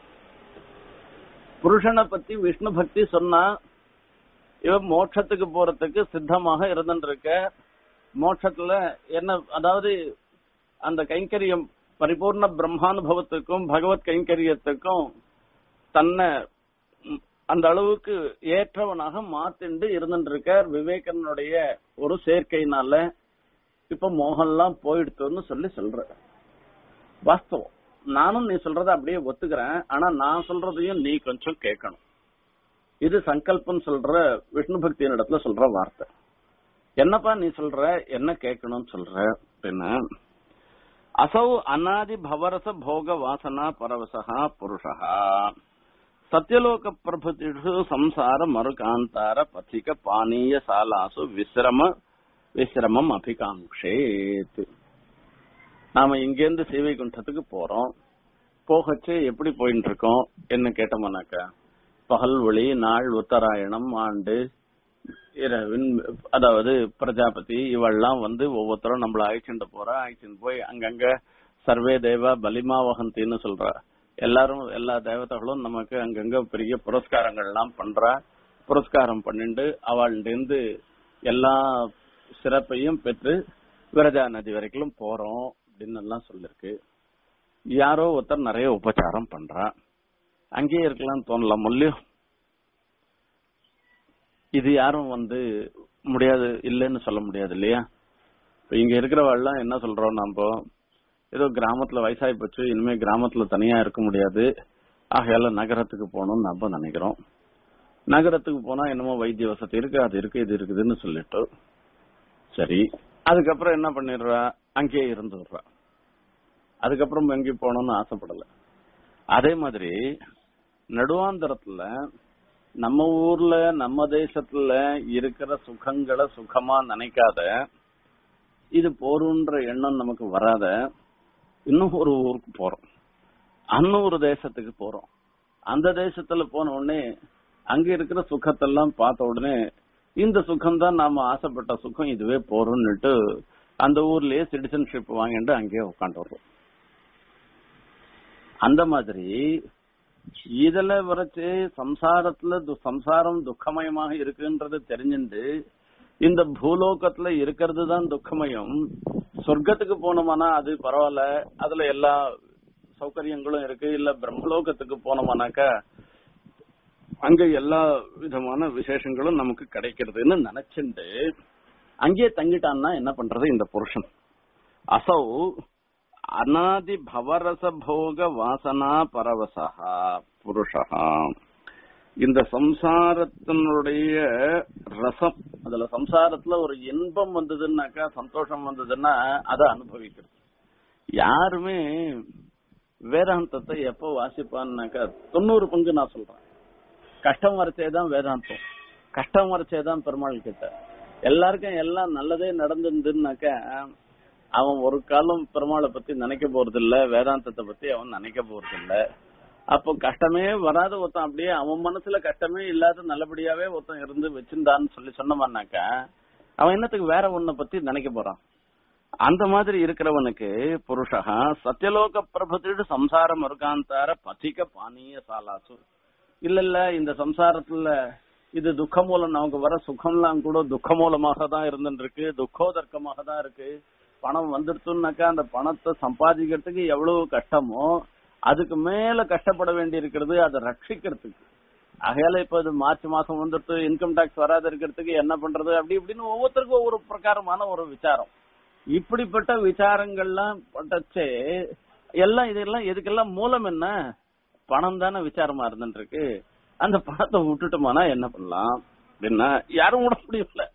Speaker 1: புருஷனை பத்தி விஷ்ணு பக்தி சொன்னா இவன் மோட்சத்துக்கு போறதுக்கு சித்தமாக இருந்துருக்க மோட்சத்துல என்ன அதாவது அந்த கைங்கரியம் பரிபூர்ண பிரம்மானுபவத்துக்கும் பகவத் கைங்கரியத்துக்கும் தன்னை ம், அந்த அளவுக்கு ஏற்றவனாக மாத்திண்டு இருந்துருக்கார் விவேகனுடைய ஒரு சேர்க்கையினால இப்ப மோகன்லாம் போயிடுத்தோன்னு சொல்லி சொல்ற வாஸ்தவம் நானும் நீ சொல்றத அப்படியே ஒத்துக்கிறேன் ஆனா நான் சொல்றதையும் நீ கொஞ்சம் கேட்கணும் இது சங்கல்பம் சொல்ற விஷ்ணு பக்தியின் இடத்துல சொல்ற வார்த்தை என்னப்பா நீ சொல்ற என்ன கேட்கணும்னு சொல்ற அப்படின்னா அசௌ அநாதி பவரச போக வாசனா பரவசா புருஷா சத்யலோக பிரபுதிஷு சம்சார மருகாந்தார பथिक பானீய சாலாசு விசிரம விசிரமம் அபிகாங்ஷேத் நாம இங்கேருந்து சீவைகுண்டத்துக்கு போறோம் போகச்சு எப்படி போயிட்டு இருக்கோம் என்ன கேட்டோம்னாக்கா பகல் ஒளி நாள் உத்தராயணம் ஆண்டு இரவின் அதாவது பிரஜாபதி இவெல்லாம் வந்து ஒவ்வொருத்தரும் நம்மள அழைச்சிட்டு போறா அழைச்சிட்டு போய் அங்கங்க சர்வே தேவா பலிமா வகந்தின்னு சொல்றா எல்லாரும் எல்லா தேவதைகளும் நமக்கு அங்கங்க பெரிய புரஸ்காரங்கள் எல்லாம் பண்றா புரஸ்காரம் பண்ணிட்டு அவள்கிட்ட எல்லா சிறப்பையும் பெற்று விரஜா நதி வரைக்கும் போறோம் அப்படின்னு எல்லாம் சொல்லிருக்கு யாரோ ஒருத்தர் நிறைய உபச்சாரம் பண்றா அங்கேயே இருக்கலாம்னு தோணலாம் இல்லையோ இது யாரும் வந்து முடியாது இல்லைன்னு சொல்ல முடியாது இல்லையா இப்ப இங்க இருக்கிறவாள்லாம் என்ன சொல்றோம் நம்ம ஏதோ கிராமத்துல வயசாகி போச்சு இனிமே கிராமத்துல தனியா இருக்க முடியாது ஆகையால நகரத்துக்கு போகணும்னு நம்ம நினைக்கிறோம் நகரத்துக்கு போனா என்னமோ வைத்திய வசதி இருக்கு அது இருக்கு இது இருக்குதுன்னு சொல்லிட்டு சரி அதுக்கப்புறம் என்ன பண்ணிடுறா அங்கேயே இருந்துடுறா அதுக்கப்புறம் எங்கேயும் போகணும்னு ஆசைப்படல அதே மாதிரி நடுவாந்தரத்துல நம்ம ஊர்ல நம்ம தேசத்துல இருக்கிற சுகங்களை சுகமா நினைக்காத இது போருன்ற எண்ணம் நமக்கு வராத இன்னும் ஒரு ஊருக்கு போறோம் அன்னொரு தேசத்துக்கு போறோம் அந்த தேசத்துல போன உடனே அங்க இருக்கிற சுகத்தெல்லாம் பார்த்த உடனே இந்த சுகம் தான் நாம ஆசைப்பட்ட சுகம் இதுவே போறோம்னுட்டு அந்த ஊர்லயே சிட்டிசன்ஷிப் வாங்கிட்டு அங்கேயே உட்காந்து வர்றோம் அந்த மாதிரி இதுல வரைச்சு சம்சாரத்துல து- சம்சாரம் துக்கமயமாக இருக்குன்றது தெரிஞ்சுண்டு இந்த பூலோகத்துல இருக்கிறது தான் துக்கமயம் சொர்க்கத்துக்கு போனோமானா அது பரவாயில்ல அதுல எல்லா சௌகரியங்களும் இருக்கு இல்ல பிரம்மலோகத்துக்கு போனோமானாக்கா அங்க எல்லா விதமான விசேஷங்களும் நமக்கு கிடைக்கிறதுன்னு நினைச்சுண்டு அங்கேயே தங்கிட்டான்னா என்ன பண்றது இந்த புருஷன் அசௌ அநாதி பவரச போக வாசனா பரவசா புருஷா இந்த சம்சாரத்தினுடைய ரசம் அதுல சம்சாரத்துல ஒரு இன்பம் வந்ததுன்னாக்கா சந்தோஷம் வந்ததுன்னா அதை அனுபவிக்கிறது யாருமே வேதாந்தத்தை எப்போ வாசிப்பான்னாக்கா தொண்ணூறு பங்கு நான் சொல்றேன் கஷ்டம் வரைச்சேதான் வேதாந்தம் கஷ்டம் வரைச்சேதான் பெருமாள் கிட்ட எல்லாருக்கும் எல்லாம் நல்லதே நடந்திருந்துன்னாக்கா அவன் ஒரு காலம் பெருமாளை பத்தி நினைக்க போறது இல்ல வேதாந்தத்தை பத்தி அவன் நினைக்க போறது இல்ல அப்போ கஷ்டமே வராத ஒருத்தன் அப்படியே அவன் மனசுல கஷ்டமே இல்லாத நல்லபடியாவே ஒருத்தன் இருந்து வச்சிருந்தான்னு சொல்லி சொன்னவனாக்கா அவன் என்னத்துக்கு வேற ஒன்ன பத்தி நினைக்க போறான் அந்த மாதிரி இருக்கிறவனுக்கு புருஷா சத்தியலோக பிரபத்திடு சம்சார மருகாந்தார பதிக பானீய சாலாசு இல்ல இல்ல இந்த சம்சாரத்துல இது துக்க மூலம் நமக்கு வர சுகம்லாம் கூட துக்க மூலமாக தான் இருந்துட்டு இருக்கு துக்கோதர்க்கமாக தான் இருக்கு பணம் வந்துடுச்சுன்னாக்கா அந்த பணத்தை சம்பாதிக்கிறதுக்கு எவ்வளவு கஷ்டமோ அதுக்கு மேல கஷ்டப்பட வேண்டி இருக்கிறது அதை ரட்சிக்கிறதுக்கு ஆகையால இப்ப இது மார்ச் மாசம் வந்துட்டு இன்கம் டாக்ஸ் வராத இருக்கிறதுக்கு என்ன பண்றது அப்படி இப்படின்னு ஒவ்வொருத்தருக்கும் ஒவ்வொரு பிரகாரமான ஒரு விசாரம் இப்படிப்பட்ட விசாரங்கள்லாம் பட்டச்சே எல்லாம் இதெல்லாம் இதுக்கெல்லாம் மூலம் என்ன பணம் தானே விசாரமா இருந்துட்டு இருக்கு அந்த பணத்தை விட்டுட்டோமானா என்ன பண்ணலாம் அப்படின்னா யாரும் விட முடியல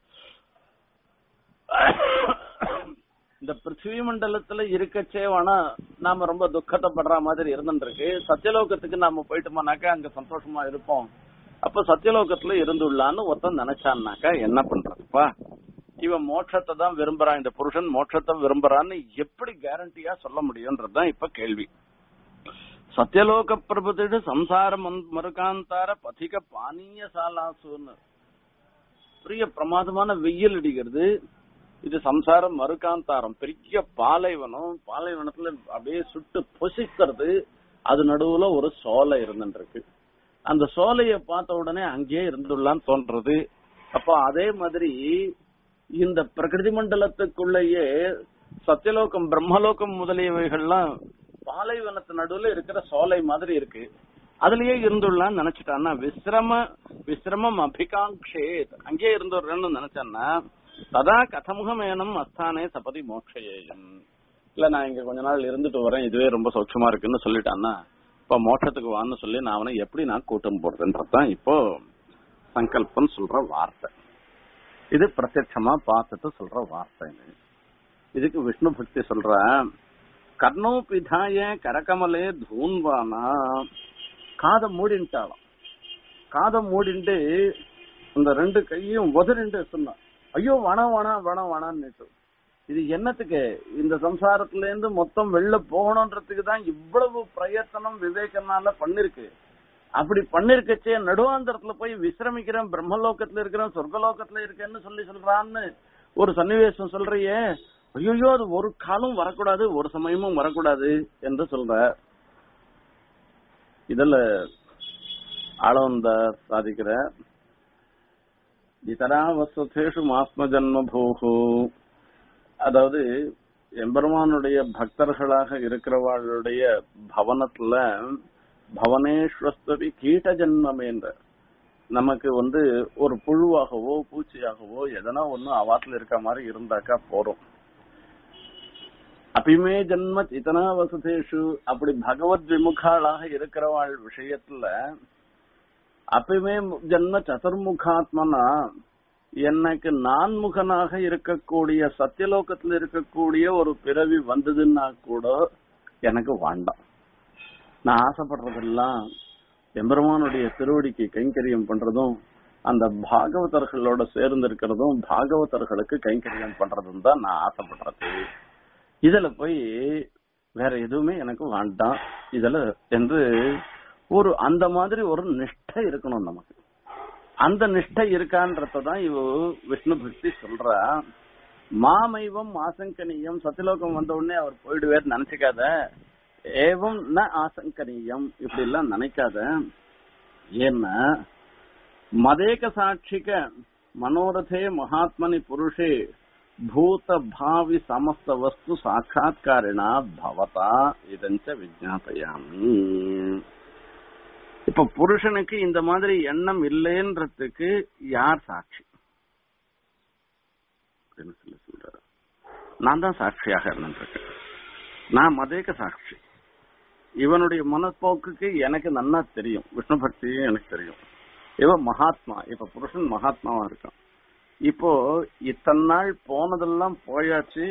Speaker 1: இந்த பிருத்திவி மண்டலத்துல இருக்கச்சே வேணா நாம ரொம்ப துக்கத்தை படுற மாதிரி இருந்துருக்கு சத்தியலோகத்துக்கு நாம போயிட்டோம்னாக்கா அங்க சந்தோஷமா இருப்போம் அப்ப சத்தியலோகத்துல இருந்துள்ளான்னு ஒருத்தன் நினைச்சான்னாக்கா என்ன பண்றதுப்பா இவன் மோட்சத்தை தான் விரும்புறான் இந்த புருஷன் மோட்சத்தை விரும்புறான்னு எப்படி கேரண்டியா சொல்ல முடியும்ன்றதுதான் இப்ப கேள்வி சத்தியலோக பிரபுதிடு சம்சார மந்- மருகாந்தார பதிக பானீய சாலாசுன்னு பெரிய பிரமாதமான வெயில் அடிக்கிறது இது சம்சாரம் மருகாந்தாரம் பெரிய பாலைவனம் பாலைவனத்துல அப்படியே சுட்டு பொசிக்கிறது அது நடுவுல ஒரு சோலை இருந்துட்டு இருக்கு அந்த சோலைய பார்த்த உடனே அங்கேயே இருந்துள்ளான்னு தோன்றது அப்போ அதே மாதிரி இந்த பிரகிருதி மண்டலத்துக்குள்ளேயே சத்தியலோகம் பிரம்மலோகம் முதலியவைகள்லாம் பாலைவனத்து நடுவுல இருக்கிற சோலை மாதிரி இருக்கு அதுலயே இருந்துள்ளான்னு நினைச்சிட்டான்னா விசிரம விசிரமம் அபிகாங்ஷேத் அங்கேயே இருந்துடுறேன்னு நினைச்சான்னா ததா கதமுகமேனம் அஸ்தானே சபதி மோட்சேயம் இல்ல நான் இங்க கொஞ்ச நாள் இருந்துட்டு வரேன் இதுவே ரொம்ப சௌட்சமா இருக்குன்னு சொல்லிட்டான்னா இப்ப மோட்சத்துக்கு வான்னு சொல்லி நான் அவனை எப்படி நான் கூட்டம் போடுறேன்றதுதான் இப்போ சங்கல்பம் சொல்ற வார்த்தை இது பிரத்யட்சமா பார்த்துட்டு சொல்ற வார்த்தை இது. இதுக்கு விஷ்ணு பக்தி சொல்ற கர்ணோ பிதாய கரகமலே தூன்வானா காதை மூடின்ட்டாளாம் காதை மூடிண்டு அந்த ரெண்டு கையும் உதறிண்டு சொன்னான் ஐயோ வன வன வன வனான்னு இது என்னத்துக்கு இந்த சம்சாரத்துல இருந்து மொத்தம் வெளில போகணுன்றதுக்கு தான் இவ்வளவு பிரயத்தனம் விவேகனால பண்ணிருக்கு அப்படி பண்ணிருக்கச்சே நடுவாந்தரத்துல போய் விசிரமிக்கிறேன் பிரம்மலோகத்துல இருக்கிறேன் சொர்க்கலோகத்துல இருக்கேன்னு சொல்லி சொல்றான்னு ஒரு சன்னிவேசம் சொல்றியே ஐயோ அது ஒரு காலம் வரக்கூடாது ஒரு சமயமும் வரக்கூடாது என்று சொல்ற இதுல ஆளவந்த சாதிக்கிற இதரா வசதேஷு மாஸ்ம ஜன்ம பூஹு அதாவது எம்பெருமானுடைய பக்தர்களாக இருக்கிறவாளுடைய பவனத்துல பவனேஸ்வஸ்தவி கீட்ட ஜன்மமேன்ற நமக்கு வந்து ஒரு புழுவாகவோ பூச்சியாகவோ எதனா ஒண்ணு அவாத்துல இருக்க மாதிரி இருந்தாக்கா போறோம் அபிமே ஜன்ம சிதனா வசதேஷு அப்படி பகவத் விமுகாளாக இருக்கிறவாள் விஷயத்துல அபிமே ஜன்ம சதுர்முகாத்மனா எனக்கு நான்முகனாக இருக்கக்கூடிய சத்தியலோகத்துல இருக்கக்கூடிய ஒரு பிறவி வந்ததுன்னா கூட எனக்கு வேண்டாம் நான் ஆசைப்படுறதெல்லாம் எம்பெருமானுடைய திருவடிக்கு கைங்கரியம் பண்றதும் அந்த பாகவதர்களோட சேர்ந்து இருக்கிறதும் பாகவதர்களுக்கு கைங்கரியம் பண்றதும் தான் நான் ஆசைப்படுறது இதுல போய் வேற எதுவுமே எனக்கு வேண்டாம் இதுல என்று ஒரு அந்த மாதிரி ஒரு நிஷ்டை இருக்கணும் நமக்கு அந்த நிஷ்டை இருக்கான்றதான் இவ விஷ்ணு பக்தி சொல்றா மாமைவம் ஆசங்கனீயம் சத்தியலோகம் வந்த உடனே அவர் போயிடுவார் நினைச்சுக்காத ஏவம் ந ஆசங்கனீயம் இப்படி எல்லாம் நினைக்காத ஏன்னா மதேக சாட்சிக மனோரதே மகாத்மனி புருஷே பூத பாவி சமஸ்த வஸ்து சாட்சாத்காரிணா பவதா இதஞ்ச விஜாபயாமி இப்ப புருஷனுக்கு இந்த மாதிரி எண்ணம் இல்லைன்றதுக்கு யார் சாட்சி அப்படின்னு சொல்லி சொல்றாரு நான் தான் சாட்சியாக இருந்திருக்கேன் நான் மதேக சாட்சி இவனுடைய மனப்போக்குக்கு எனக்கு நன்னா தெரியும் விஷ்ணு பக்தியும் எனக்கு தெரியும் இவன் மகாத்மா இப்ப புருஷன் மகாத்மாவா இருக்கான் இப்போ இத்தனை நாள் போனதெல்லாம் போயாச்சு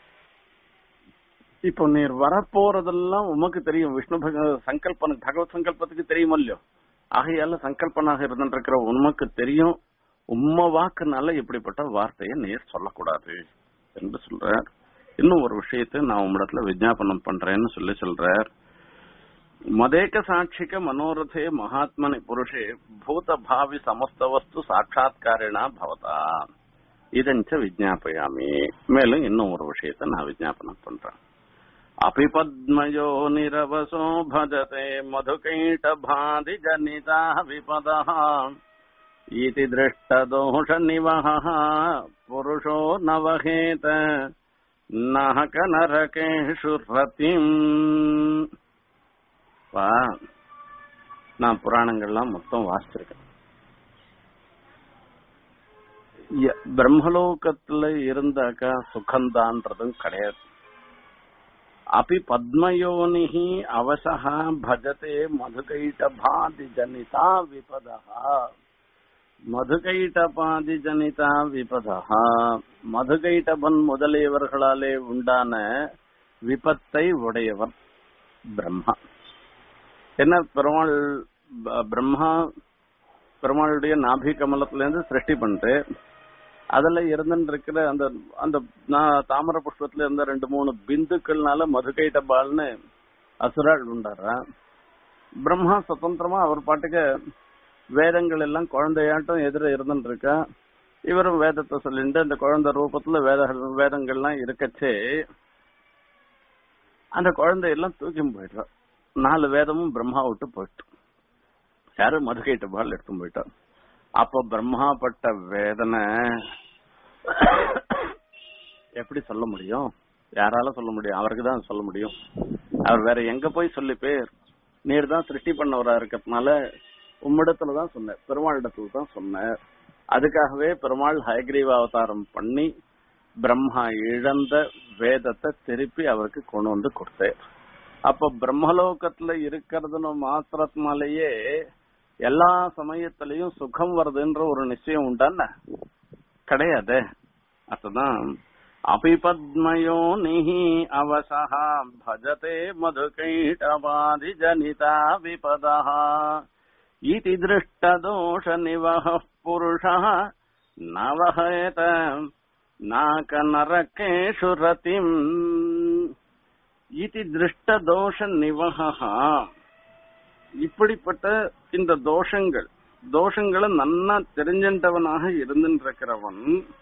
Speaker 1: இப்போ நீர் வரப்போறதெல்லாம் உமக்கு தெரியும் விஷ்ணு பக- சங்கல்பன பகவத் சங்கல்பத்துக்கு தெரியுமோ இல்லையோ ஆகையால சங்கல்பனாக இருந்துருக்கிற உமக்கு தெரியும் உம்ம வாக்குனால இப்படிப்பட்ட வார்த்தையை நீர் சொல்லக்கூடாது என்று சொல்றார் இன்னும் ஒரு விஷயத்தை நான் உம்மிடத்துல விஜாபனம் பண்றேன்னு சொல்லி சொல்றார் மதேக சாட்சிக மனோரதே மகாத்மனி புருஷே பூத பாவி சமஸ்த வஸ்து சாட்சாத்காரிணா பவதா இதஞ்ச விஜாபயாமி மேலும் இன்னும் ஒரு விஷயத்தை நான் விஜாபனம் பண்றேன் அபிபத்மயோ நிரவசோ பஜதே மதுகைட்டபாதி ஜனிதா விபதா इति दृष्टदोषनिवहः पुरुषो नवहेत நகக நரகேஷு ரத்திம் பா நான் புராணங்கள்லாம் மொத்தம் வாசிச்சிருக்கேன் ய- பிரம்மலோகத்துல இருந்தாக்கா சுகந்தான்றதும் கிடையாது அபி பத்மயோனிஹி அவசஹா பஜதே மதுகைட்டபாதி ஜனிதா விபதா மதுகைட்டபாதி ஜனிதா விபதா மதுகைட்டபன் முதலியவர்களாலே உண்டான விபத்தை உடையவர் பிரம்மா என்ன பெருமாள் ப- பிரம்மா பெருமாளுடைய நாபி கமலத்துல இருந்து சிருஷ்டி பண்ணிட்டு அதுல இருந்துட்டு இருக்கிற அந்த அந்த நா- தாமர புஷ்பத்துல இருந்த ரெண்டு மூணு பிந்துக்கள்னால மதுகைட்டபால்னு அசுராள் உண்டாரா பிரம்மா சுதந்திரமா அவர் பாட்டுக்கு வேதங்கள் எல்லாம் குழந்தையாட்டம் எதிர இருந்துட்டு இருக்கா இவரும் வேதத்தை சொல்லிட்டு அந்த குழந்தை ரூபத்துல வேத வேதங்கள்லாம் இருக்கச்சே அந்த குழந்தை எல்லாம் தூக்கி போயிடுறா நாலு வேதமும் பிரம்மா விட்டு போயிட்டு யாரு மதுகைட்ட பால் எடுத்து போயிட்டா அப்ப பிரம்மா பட்ட வேதனை எப்படி சொல்ல முடியும் யாரால சொல்ல முடியும் அவருக்கு தான் சொல்ல முடியும் அவர் வேற எங்க போய் சொல்லி பேர் நீர் தான் சிருஷ்டி பண்ணவரா இருக்கிறதுனால உம்மிடத்துல தான் சொன்னார் பெருமாள் இடத்துல தான் சொன்னார் அதுக்காகவே பெருமாள் ஹயக்ரீவ அவதாரம் பண்ணி பிரம்மா இழந்த வேதத்தை திருப்பி அவருக்கு கொண்டு வந்து கொடுத்தார் அப்ப பிரம்மலோகத்துல இருக்கிறதுன்னு மாத்திரத்தினாலேயே எல்லா சமயத்திலையும் சுகம் வருதுன்ற ஒரு நிச்சயம் உண்டான கிடையாது அதுதான் அபிபத்மயோ நிஹி அவசஹா பஜதே மதுகைட்டபாதி ஜனிதா விபதா இதி திருஷ்டதோஷ நிவஹ புருஷः நவஹேத நாக நரகேஷு ரதிம் இதி திருஷ்டதோஷ நிவஹா இப்படிப்பட்ட இந்த தோஷங்கள் தோஷங்களை நன்னா தெரிஞ்சின்றவனாக இருந்துருக்கிறவன்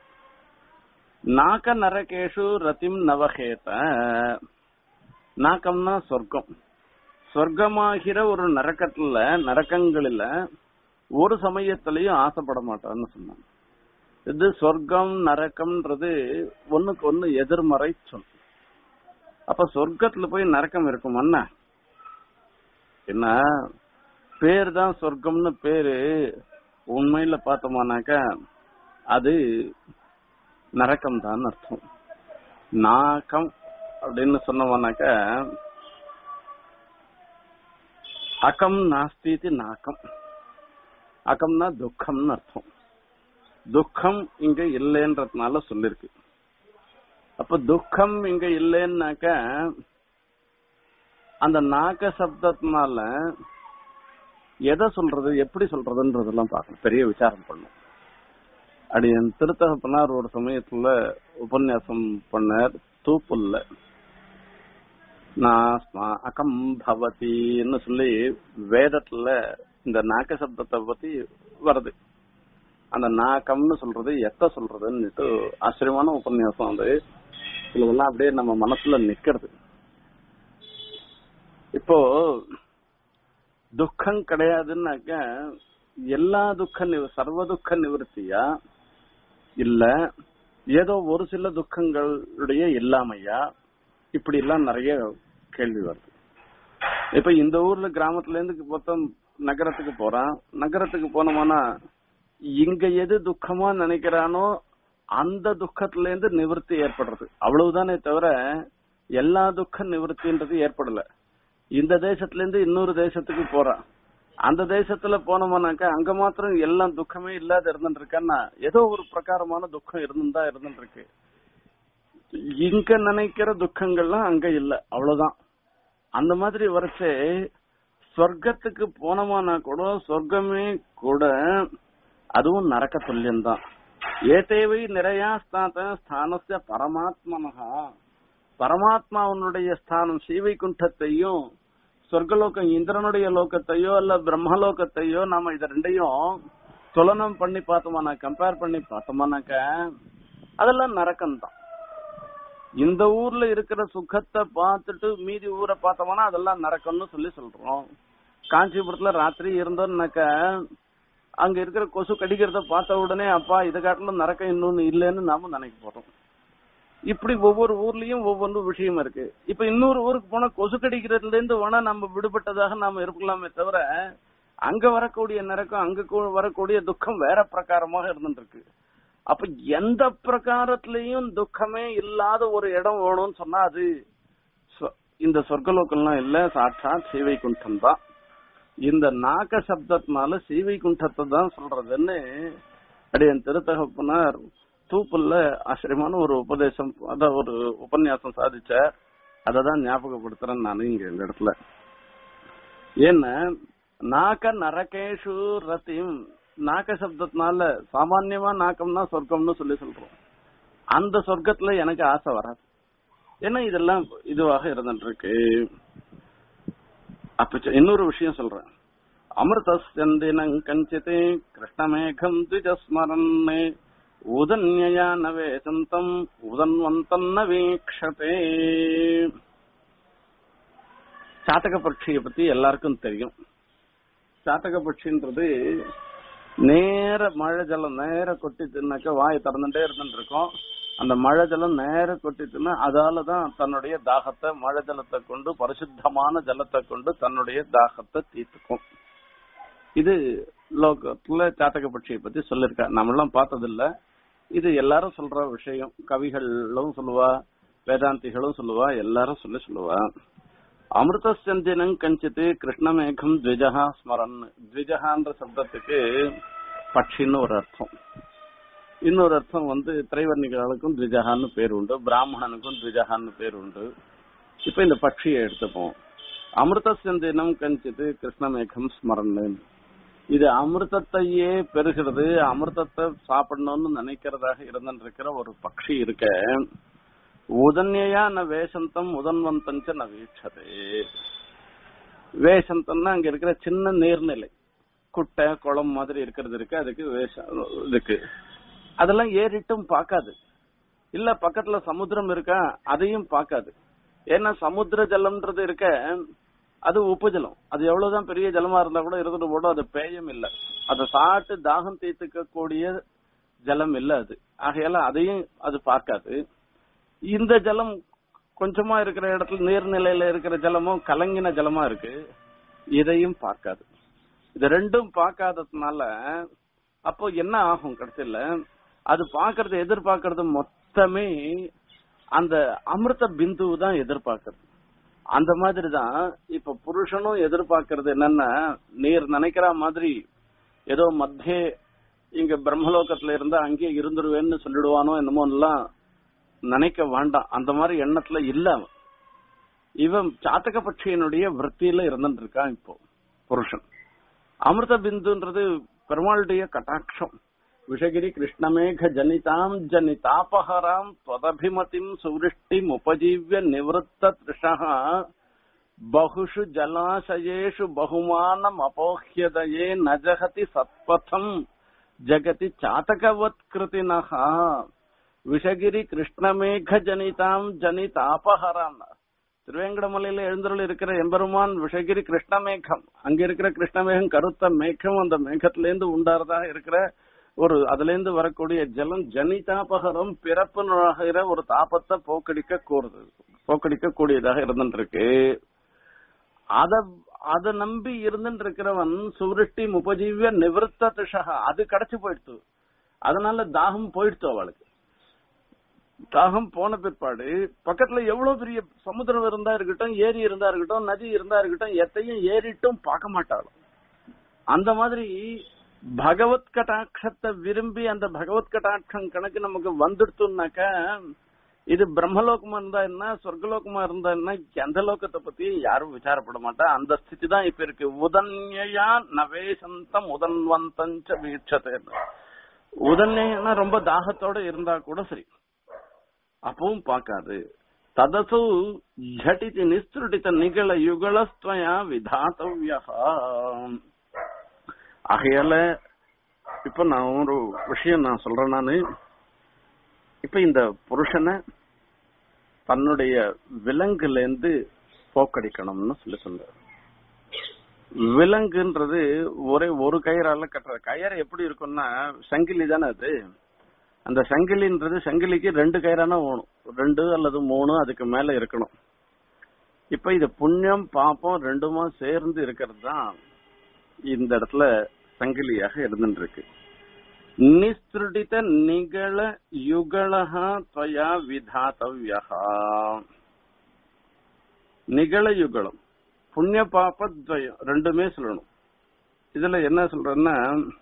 Speaker 1: நாக நரகேஷு ரத்திம் நவகேத நாக்கம்னா சொர்க்கம் சொர்க்கமாகிற ஒரு நரக்கத்துல நரக்கங்களில ஒரு சமயத்திலையும் ஆசைப்பட மாட்டான்னு சொன்னான் இது சொர்க்கம் நரக்கம்ன்றது ஒண்ணுக்கு ஒண்ணு எதிர்மறை சொல் அப்ப சொர்க்கத்துல போய் நரக்கம் இருக்குமாண்ணா என்ன பேர் தான் சொர்க்கம்னு பேரு உண்மையில பார்த்தோமானாக்கா அது நரக்கம் தான் அர்த்தம் நாக்கம் அப்படின்னு சொன்னோம்னாக்க அகம் நாஸ்தி நாக்கம் அகம்னா துக்கம்னு அர்த்தம் துக்கம் இங்க இல்லைன்றதுனால சொல்லிருக்கு அப்ப துக்கம் இங்க இல்லைன்னாக்க அந்த நாக்க சப்தத்தினால எதை சொல்றது எப்படி சொல்றதுன்றதெல்லாம் பார்க்கணும் பெரிய விசாரம் பண்ணும் அப்படி என் திருத்தகப்பனார் ஒரு சமயத்துல உபன்யாசம் பண்ணார் தூப்புல்ல நாஸ்மா அகம் பவதின்னு சொல்லி வேதத்துல இந்த நாக்க சப்தத்தை பத்தி வருது அந்த நாக்கம்னு சொல்றது எத்த சொல்றதுன்னுட்டு ஆச்சரியமான உபன்யாசம் அது இதெல்லாம் அப்படியே நம்ம மனசுல நிக்கிறது இப்போ துக்கம் கிடையாதுன்னாக்க எல்லா துக்க நிவ- சர்வ துக்க நிவர்த்தியா இல்ல ஏதோ ஒரு சில துக்கங்களுடைய இல்லாமையா இப்படி எல்லாம் நிறைய கேள்வி வருது இப்ப இந்த ஊர்ல கிராமத்துல இருந்து மொத்தம் நகரத்துக்கு போறான் நகரத்துக்கு போனோம்னா இங்க எது துக்கமா நினைக்கிறானோ அந்த துக்கத்துல இருந்து நிவர்த்தி ஏற்படுறது அவ்வளவுதானே தவிர எல்லா துக்க நிவர்த்தின்றது ஏற்படல இந்த தேசத்துல இருந்து இன்னொரு தேசத்துக்கு போறான் அந்த தேசத்துல போனோம்னாக்கா அங்க மாத்திரம் எல்லாம் துக்கமே இல்லாத இருந்துட்டு இருக்கன்னா ஏதோ ஒரு பிரகாரமான துக்கம் இருந்துதான் இருந்துட்டு இருக்கு இங்க நினைக்கிற துக்கங்கள்லாம் அங்க இல்ல அவ்வளவுதான் அந்த மாதிரி வரைச்சே சொர்க்கத்துக்கு போனோமானா கூட சொர்க்கமே கூட அதுவும் நரக்க துல்லியம்தான் ஏதேவை நிறையா ஸ்தான ஸ்தானஸ்ய பரமாத்மனகா பரமாத்மாவனுடைய ஸ்தானம் ஸ்ரீவைகுண்டத்தையும் சொர்க்கலோகம் இந்திரனுடைய லோகத்தையோ இல்ல பிரம்மலோகத்தையோ நாம இத ரெண்டையும் துலனம் பண்ணி பார்த்தோமானா கம்பேர் பண்ணி பார்த்தோமானாக்க அதெல்லாம் நரக்கம் தான் இந்த ஊர்ல இருக்கிற சுகத்தை பார்த்துட்டு மீதி ஊரை பார்த்தோம்னா அதெல்லாம் நரக்கம்னு சொல்லி சொல்றோம் காஞ்சிபுரத்துல ராத்திரி இருந்தோம்னாக்க அங்க இருக்கிற கொசு கடிக்கிறத பார்த்த உடனே அப்பா இதை காட்டிலும் நரக்கம் இன்னொன்னு இல்லைன்னு நாம நினைக்க போறோம் இப்படி ஒவ்வொரு ஊர்லயும் ஒவ்வொரு விஷயம் இருக்கு இப்ப இன்னொரு ஊருக்கு போனா கொசு கடிக்கிறதுல இருந்து வேணா நம்ம விடுபட்டதாக நாம இருக்கலாமே தவிர அங்க வரக்கூடிய நரக்கம் அங்க கூ- வரக்கூடிய துக்கம் வேற பிரகாரமாக இருந்துட்டு இருக்கு அப்ப எந்த பிரகாரத்திலையும் துக்கமே இல்லாத ஒரு இடம் வேணும்னு சொன்னா அது சொ- இந்த சொர்க்கலோக்கம்லாம் இல்ல சாட்சாத் சீவை குண்டம் தான் இந்த நாக சப்தத்தினால சீவை குண்டத்தை தான் சொல்றதுன்னு அடியன் திருத்தகப்பனார் தூப்புல்ல ஆச்சரியமான ஒரு உபதேசம் அதான் ஒரு உபன்யாசம் சாதிச்சார் அதை தான் ஞாபகப்படுத்துறேன் நான் இங்க இந்த இடத்துல ஏன்னா நாக்க நரகேஷு ரத்திம் நாக்க சப்தத்தினால சாமான்யமா நாக்கம்னா சொர்க்கம்னு சொல்லி சொல்றோம் அந்த சொர்க்கத்துல எனக்கு ஆசை வராது ஏன்னா இதெல்லாம் இதுவாக இருந்துட்டு இருக்கு அப்ப ச- இன்னொரு விஷயம் சொல்றேன் அமிர்தஸ்யந்தினம் கஞ்சித் கிருஷ்ணமேகம் திஜஸ்மரன் உதன்யா நவேசந்தம் உதன்வந்தம் ந வீக்ஷதே சாத்தக பட்சியை பத்தி எல்லாருக்கும் தெரியும் சாத்தக பட்சின்றது நேர மழை ஜலம் நேர கொட்டி தின்னாக்க வாய் திறந்துட்டே இருந்துட்டு இருக்கும் அந்த மழை ஜலம் நேர கொட்டி தின்னா அதால தான் தன்னுடைய தாகத்தை மழை ஜலத்தை கொண்டு பரிசுத்தமான ஜலத்தை கொண்டு தன்னுடைய தாகத்தை தீர்த்துக்கும் இது லோகத்துல சாத்தக பட்சியை பத்தி சொல்லிருக்கா நம்மளாம் பார்த்ததில்ல இது எல்லாரும் சொல்ற விஷயம் கவிகளும் சொல்லுவா வேதாந்திகளும் சொல்லுவா எல்லாரும் சொல்லி சொல்லுவா அமிர்தசந்தினம் கஞ்சித்து கிருஷ்ணமேகம் த்விஜகா ஸ்மரன் த்விஜகான்ற சப்தத்துக்கு பட்சின்னு ஒரு அர்த்தம் இன்னொரு அர்த்தம் வந்து திரைவர்ணிகளுக்கும் த்விஜகான்னு பேர் உண்டு பிராமணனுக்கும் த்விஜகான்னு பேர் உண்டு இப்ப இந்த பட்சியை எடுத்துப்போம் அமிர்தசந்தினம் கஞ்சித்து கிருஷ்ணமேகம் ஸ்மரன் இது அமிர்தத்தையே பெறுகிறது அமிர்தத்தை சாப்பிடணும்னு நினைக்கிறதாக இருந்திருக்கிற ஒரு பட்சி இருக்க உதன்யா ந வேஷந்தம் உதன்வந்தஞ்ச ந வீட்சதே வேஷந்தம்னா அங்க இருக்கிற சின்ன நீர்நிலை குட்டை குளம் மாதிரி இருக்கிறது இருக்கு அதுக்கு வேஷம் இருக்கு அதெல்லாம் ஏறிட்டும் பார்க்காது இல்ல பக்கத்துல சமுத்திரம் இருக்கா அதையும் பார்க்காது ஏன்னா சமுத்திர ஜலம்ன்றது இருக்க அது உப்பு ஜலம் அது எவ்வளவுதான் பெரிய ஜலமா இருந்தா கூட இருந்துட்டு போடும் அது பேயம் இல்ல அதை சாப்பிட்டு தாகம் தீர்த்துக்க கூடிய ஜலம் இல்ல அது ஆகையால அதையும் அது பார்க்காது இந்த ஜலம் கொஞ்சமா இருக்கிற இடத்துல நீர்நிலையில இருக்கிற ஜலமும் கலங்கின ஜலமா இருக்கு இதையும் பார்க்காது இது ரெண்டும் பார்க்காததுனால அப்போ என்ன ஆகும் கடைசியில அது பார்க்கறது எதிர்பார்க்கறது மொத்தமே அந்த அமிர்த பிந்து தான் எதிர்பார்க்கறது அந்த மாதிரி தான் இப்ப புருஷனும் எதிர்பார்க்கறது என்னன்னா நீர் நினைக்கிற மாதிரி ஏதோ மத்திய இங்க பிரம்மலோகத்துல இருந்தா அங்கேயே இருந்துருவேன்னு சொல்லிடுவானோ என்னமோ எல்லாம் நினைக்க வேண்டாம் அந்த மாதிரி எண்ணத்துல இல்ல அவன். இவன் சாத்தக பட்சியினுடைய விற்த்தியில இருந்துட்டு இருக்கான் இப்போ புருஷன் அமிர்த பிந்துன்றது பெருமாளுடைய கட்டாட்சம் விஷகிரி கிருஷ்ணமேக ஜனிதாம் ஜனிதாபஹராம் त्वदभिमतिम् சுவிருஷ்டிம் உபஜீவ்ய நிவృత్త திருஷா பகுஷு ஜலாசயேஷு பகுமானம் அபோஹ்யதயே நஜகதி சத்பதம் ஜகதி சாத்தகவத் கிருதினஹா விஷகிரி கிருஷ்ணமேக ஜனிதாம் ஜனிதாபஹராம் திருவேங்கடமலையில எழுந்தருள் இருக்கிற எம்பெருமான் விஷகிரி கிருஷ்ணமேகம் அங்க இருக்கிற கிருஷ்ணமேகம் கருத்த மேகம் அந்த மேகத்திலேருந்து உண்டாறதாக இருக்கிற ஒரு அதுல இருந்து வரக்கூடிய ஜலம் ஜனிதாபகரம் பிறப்புனாகிற ஒரு தாபத்தை போக்கடிக்க கூறுது போக்கடிக்க கூடியதாக இருந்துருக்கு அத அத நம்பி இருந்துட்டு இருக்கிறவன் சுவிருஷ்டி உபஜீவிய நிவர்த்த திஷா அது கிடைச்சு போயிடுத்து அதனால தாகம் போயிடுத்து அவளுக்கு தாகம் போன பிற்பாடு பக்கத்துல எவ்வளவு பெரிய சமுத்திரம் இருந்தா இருக்கட்டும் ஏரி இருந்தா இருக்கட்டும் நதி இருந்தா இருக்கட்டும் எத்தையும் ஏறிட்டும் பார்க்க மாட்டாளும் அந்த மாதிரி பகவத் கட்டாட்சத்தை விரும்பி அந்த பகவத் கட்டாட்சம் கணக்கு நமக்கு வந்துடுத்துனாக்க இது பிரம்மலோகமா இருந்தா என்ன சொர்க்கலோகமா இருந்தா என்ன எந்த லோகத்தை பத்தி யாரும் விசாரப்பட மாட்டா அந்த ஸ்திதி தான் இப்ப இருக்கு உதன்யா நவேசந்தம் உதன்வந்தஞ்ச வீட்சத்தை உதன்யா ரொம்ப தாகத்தோட இருந்தா கூட சரி அப்பவும் பார்க்காது ததசு ஜட்டிதி நிஸ்திருட்டித்த நிகழ யுகலஸ்துவயா விதாத்தவ்யா ஆகையால இப்ப நான் ஒரு விஷயம் நான் சொல்றேன் நானு இப்ப இந்த புருஷனை தன்னுடைய விலங்குல இருந்து போக்கடிக்கணும்னு சொல்லி சொல்றாரு விலங்குன்றது ஒரே ஒரு கயிறால கட்டுற கயிறு எப்படி இருக்கும்னா சங்கிலி தானே அது அந்த சங்கிலின்றது சங்கிலிக்கு ரெண்டு கயிறானா ஓணும் ரெண்டு அல்லது மூணு அதுக்கு மேல இருக்கணும் இப்ப இது புண்ணியம் பாப்பம் ரெண்டுமா சேர்ந்து இருக்கிறது தான் இந்த இடத்துல சங்கிலியாக இருந்துட்டு இருக்கு நிஸ்திருடித நிகழ யுகலஹா துவயா விதாத்தவ்யா நிகழ யுகலம் புண்ணிய பாப துவயம் ரெண்டுமே சொல்லணும் இதுல என்ன சொல்றேன்னா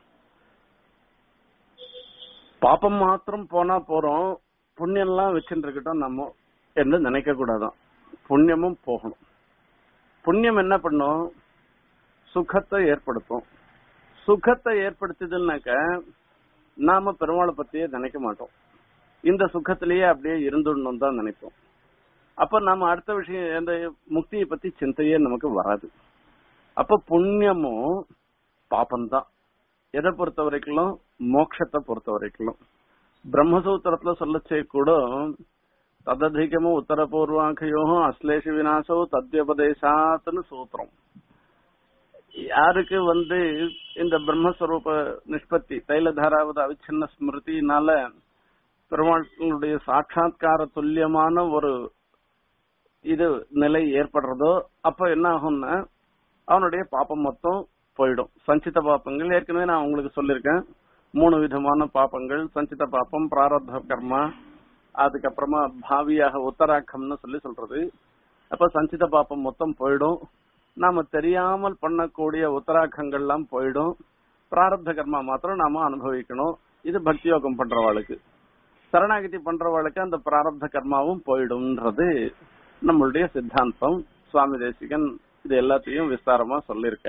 Speaker 1: பாப்பம் மாத்திரம் போனா போறோம் புண்ணியம்லாம் வச்சுட்டு இருக்கட்டும் நம்ம என்று நினைக்க கூடாதான் புண்ணியமும் போகணும் புண்ணியம் என்ன பண்ணும் சுகத்தை ஏற்படுத்தும் சுகத்தை ஏற்படுத்துதுன்னாக்க நாம பெருமாளை பத்தியே நினைக்க மாட்டோம் இந்த சுகத்திலேயே அப்படியே இருந்துடணும் தான் நினைப்போம் அப்ப நாம அடுத்த விஷயம் இந்த முக்தியை பத்தி சிந்தையே நமக்கு வராது அப்ப புண்ணியமும் பாப்பம்தான் எதை பொறுத்த வரைக்கும் மோட்சத்தை பொறுத்த வரைக்கும் பிரம்மசூத்திரத்துல சொல்லச்சே கூட தததிகமும் உத்தரபூர்வாங்கையோ அஸ்லேஷ விநாசோ தத்யோபதேசாத்னு சூத்திரம் யாருக்கு வந்து இந்த பிரம்மஸ்வரூப நிஷ்பத்தி தைலதாராவது அவிச்சின்ன ஸ்மிருதினால பெருமாளுடைய சாட்சா்கார துல்லியமான ஒரு இது நிலை ஏற்படுறதோ அப்ப என்ன ஆகும்னா அவனுடைய பாப்பம் மொத்தம் போயிடும் சஞ்சித பாப்பங்கள் ஏற்கனவே நான் உங்களுக்கு சொல்லியிருக்கேன் மூணு விதமான பாப்பங்கள் சஞ்சித பாப்பம் பிராரத்த கர்மா அதுக்கப்புறமா பாவியாக உத்தராக்கம்னு சொல்லி சொல்றது அப்ப சஞ்சித பாப்பம் மொத்தம் போயிடும் நாம தெரியாமல் பண்ணக்கூடிய உத்தராக்கங்கள்லாம் போயிடும் பிராரப்த கர்மா மாத்திரம் நாம அனுபவிக்கணும் இது பக்தி யோகம் பண்றவாளுக்கு சரணாகதி பண்றவாளுக்கு அந்த பிராரப்த கர்மாவும் போயிடும்ன்றது நம்மளுடைய சித்தாந்தம் சுவாமி தேசிகன் இது எல்லாத்தையும் விஸ்தாரமா சொல்லிருக்க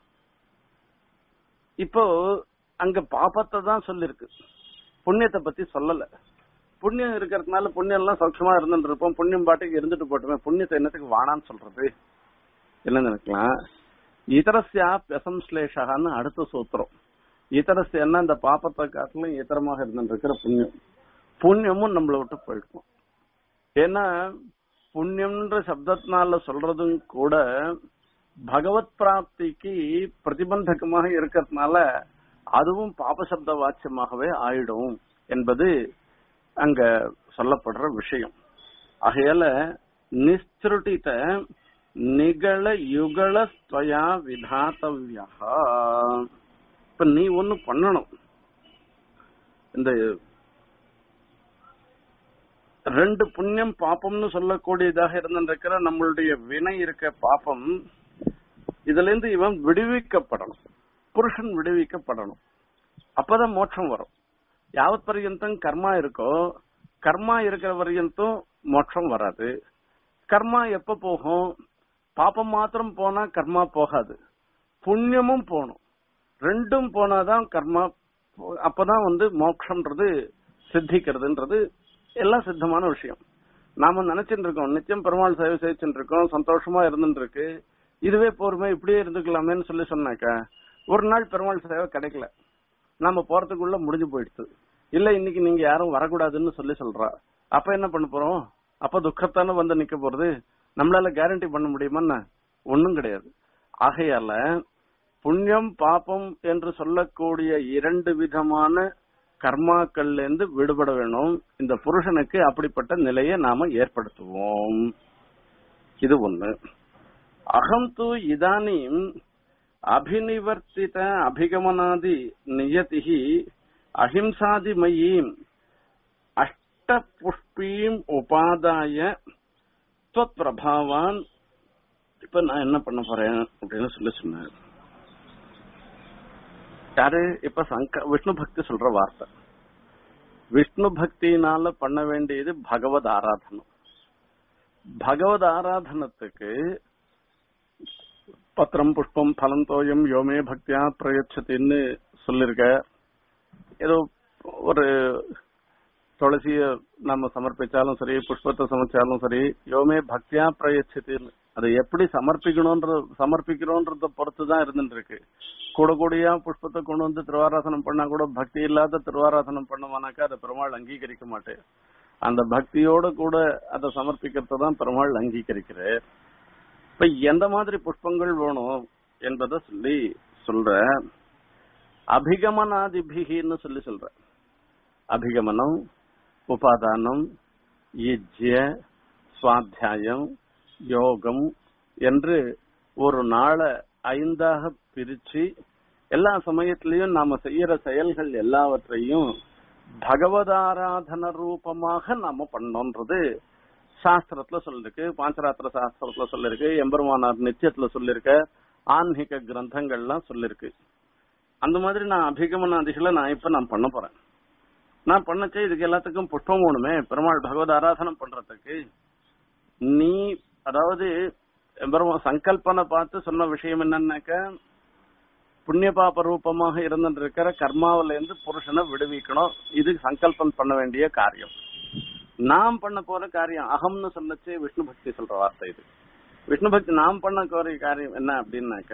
Speaker 1: இப்போ அங்க பாப்பத்தை தான் சொல்லிருக்கு புண்ணியத்தை பத்தி சொல்லல புண்ணியம் இருக்கிறதுனால புண்ணியம் எல்லாம் சௌட்சமா இருந்துட்டு இருப்போம் புண்ணியம் பாட்டுக்கு இருந்துட்டு போட்டுமே புண்ணியத்தை என்னத்துக்கு வானான்னு சொல்றது என்ன நினைக்கலாம் இதரஸ்யா பெசம்ஸ்லேஷகான்னு அடுத்த சூத்திரம் இதரஸ்யன்னா இந்த பாப்பத்தை காட்டிலும் இதரமாக இருந்துட்டு இருக்கிற புண்ணியம் புண்ணியமும் நம்மளை விட்டு போயிடும் ஏன்னா புண்ணியம்ன்ற சப்தத்தினால சொல்றதும் கூட பகவத் பிராப்திக்கு பிரதிபந்தகமாக இருக்கிறதுனால அதுவும் பாபசப்த வாச்சியமாகவே ஆயிடும் என்பது அங்க சொல்லப்படுற விஷயம் ஆகையால நிஸ்திருட்டித நிகழ யுகல ஸ்வயா விதாத்தவ்யா இப்ப நீ ஒண்ணு பண்ணணும் இந்த ரெண்டு புண்ணியம் பாப்பம்னு சொல்லக்கூடியதாக இருந்திருக்கிற நம்மளுடைய வினை இருக்க பாப்பம் இதுல இருந்து இவன் விடுவிக்கப்படணும் புருஷன் விடுவிக்கப்படணும் அப்பதான் மோட்சம் வரும் யாவத் பர்யந்தம் கர்மா இருக்கோ கர்மா இருக்கிற வரையந்தும் மோட்சம் வராது கர்மா எப்ப போகும் பாப்பம் மாத்திரம் போனா கர்மா போகாது புண்ணியமும் போகணும் ரெண்டும் போனாதான் கர்மா அப்பதான் வந்து மோட்சம்ன்றது சித்திக்கிறதுன்றது எல்லாம் சித்தமான விஷயம் நாம நினைச்சிட்டு இருக்கோம் நித்தியம் பெருமாள் சேவை செய்ச்சுட்டு இருக்கோம் சந்தோஷமா இருந்துட்டு இருக்கு இதுவே போருமே இப்படியே இருந்துக்கலாமேன்னு சொல்லி சொன்னாக்க ஒரு நாள் பெருமாள் சேவை கிடைக்கல நாம போறதுக்குள்ள முடிஞ்சு போயிடுச்சு இல்ல இன்னைக்கு நீங்க யாரும் வரக்கூடாதுன்னு சொல்லி சொல்றா அப்ப என்ன பண்ண போறோம் அப்ப துக்கத்தானே வந்து நிக்க போறது நம்மளால கேரண்டி பண்ண முடியுமா ஒண்ணும் கிடையாது ஆகையால புண்ணியம் பாப்பம் என்று சொல்லக்கூடிய இரண்டு விதமான கர்மாக்கள்ல இருந்து விடுபட வேணும் இந்த புருஷனுக்கு அப்படிப்பட்ட நிலையை நாம ஏற்படுத்துவோம் இது ஒண்ணு அகம் தூ இதானீம் அபிநிவர்த்தித அபிகமனாதி நியதிகி அஹிம்சாதிமயீம் அஷ்ட புஷ்பீம் உபாதாய துவத் பிரபாவான் இப்ப நான் என்ன பண்ண போறேன் அப்படின்னு சொல்லி சொன்னார் யாரு இப்ப சங்க விஷ்ணு பக்தி சொல்ற வார்த்தை விஷ்ணு பக்தியினால பண்ண வேண்டியது பகவத் ஆராதனம் பகவத் ஆராதனத்துக்கு பத்திரம் புஷ்பம் பலம் தோயம் யோமே பக்தியா பிரயச்சத்தின்னு சொல்லிருக்க ஏதோ ஒரு துளசிய நம்ம சமர்ப்பிச்சாலும் சரி புஷ்பத்தை சமைச்சாலும் சரி யோமே பக்தியா பிரயச்சத்தின்னு அதை எப்படி சமர்ப்பிக்கணும்ன்ற சமர்ப்பிக்கிறோன்றத பொறுத்து தான் இருந்துட்டு இருக்கு கூட கூடியா புஷ்பத்தை கொண்டு வந்து திருவாராசனம் பண்ணா கூட பக்தி இல்லாத திருவாராசனம் பண்ணமானாக்கா அதை பெருமாள் அங்கீகரிக்க மாட்டேன் அந்த பக்தியோட கூட அதை சமர்ப்பிக்கிறத தான் பெருமாள் அங்கீகரிக்கிறார் இப்ப எந்த மாதிரி புஷ்பங்கள் வேணும் என்பதை சொல்லி சொல்ற அபிகமனாதிபிகின்னு சொல்லி சொல்ற அபிகமனம் உபாதானம் யஜ்ய சுவாத்தியாயம் யோகம் என்று ஒரு நாளை ஐந்தாக பிரிச்சு எல்லா சமயத்திலையும் நாம செய்யற செயல்கள் எல்லாவற்றையும் பகவதாராதன ரூபமாக நாம பண்ணோன்றது சாஸ்திரத்துல சொல்லிருக்கு பாஞ்சராத்திர சாஸ்திரத்துல சொல்லிருக்கு எம்பெருமானார் நித்தியத்துல சொல்லிருக்க ஆன்மீக கிரந்தங்கள்லாம் சொல்லிருக்கு அந்த மாதிரி நான் அபிகமனாதிகளை நான் இப்ப நான் பண்ண போறேன் நான் பண்ணச்சே இதுக்கு எல்லாத்துக்கும் புஷ்பம் வேணுமே பெருமாள் பகவத் ஆராதனம் பண்றதுக்கு நீ அதாவது எம்பெருமான் சங்கல்பனை பார்த்து சொன்ன விஷயம் என்னன்னாக்க புண்ணிய பாப ரூபமாக இருந்துட்டு இருக்கிற கர்மாவில இருந்து புருஷனை விடுவிக்கணும் இது சங்கல்பம் பண்ண வேண்டிய காரியம் நாம் பண்ண போற காரியம் அகம்னு சொல்லச்சு விஷ்ணு பக்தி சொல்ற வார்த்தை இது விஷ்ணு பக்தி நாம் பண்ண போற காரியம் என்ன அப்படின்னாக்க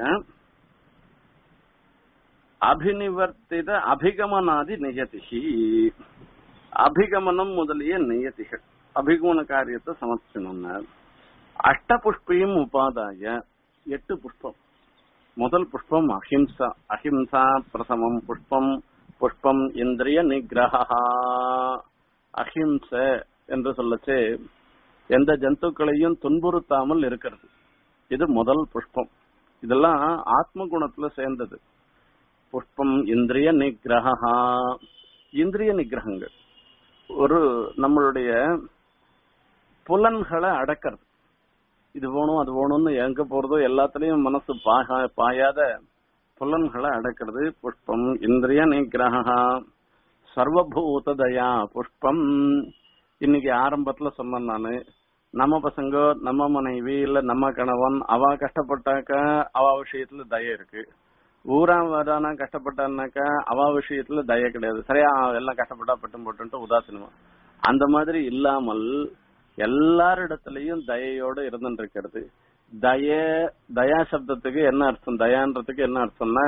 Speaker 1: அபிநிவர்த்தித அபிகமனாதி நியதிகி அபிகமனம் முதலிய நியதிகள் அபிகமன காரியத்தை சமர்ப்பிக்கணும்னா அஷ்ட புஷ்பியும் உபாதாய எட்டு புஷ்பம் முதல் புஷ்பம் அஹிம்சா அஹிம்சா பிரசமம் புஷ்பம் புஷ்பம் இந்திரிய நிகிரகா அஹிம்ச என்று சொல்லச்சு எந்த ஜந்துக்களையும் துன்புறுத்தாமல் இருக்கிறது இது முதல் புஷ்பம் இதெல்லாம் ஆத்ம குணத்துல சேர்ந்தது புஷ்பம் இந்திரிய நிகிரகா இந்திரிய நிகிரகங்கள் ஒரு நம்மளுடைய புலன்களை அடக்கிறது இது வேணும் அது வேணும்னு எங்க போறதோ எல்லாத்துலயும் மனசு பாகா பாயாத புலன்களை அடக்கிறது புஷ்பம் இந்திரிய நிகிரகா சர்வபூத தயா புஷ்பம் இன்னைக்கு ஆரம்பத்துல சொன்னேன் நானு நம்ம பசங்க நம்ம மனைவி இல்ல நம்ம கணவன் அவ கஷ்டப்பட்டாக்க அவ விஷயத்துல தய இருக்கு ஊரா வரானா கஷ்டப்பட்டான்னாக்கா அவ விஷயத்துல தய கிடையாது சரியா எல்லாம் கஷ்டப்பட்டா பட்டும் போட்டுன்ட்டு உதாசீனமா அந்த மாதிரி இல்லாமல் எல்லாரிடத்திலையும் தயையோட இருந்துட்டு இருக்கிறது தய தயா சப்தத்துக்கு என்ன அர்த்தம் தயான்றதுக்கு என்ன அர்த்தம்னா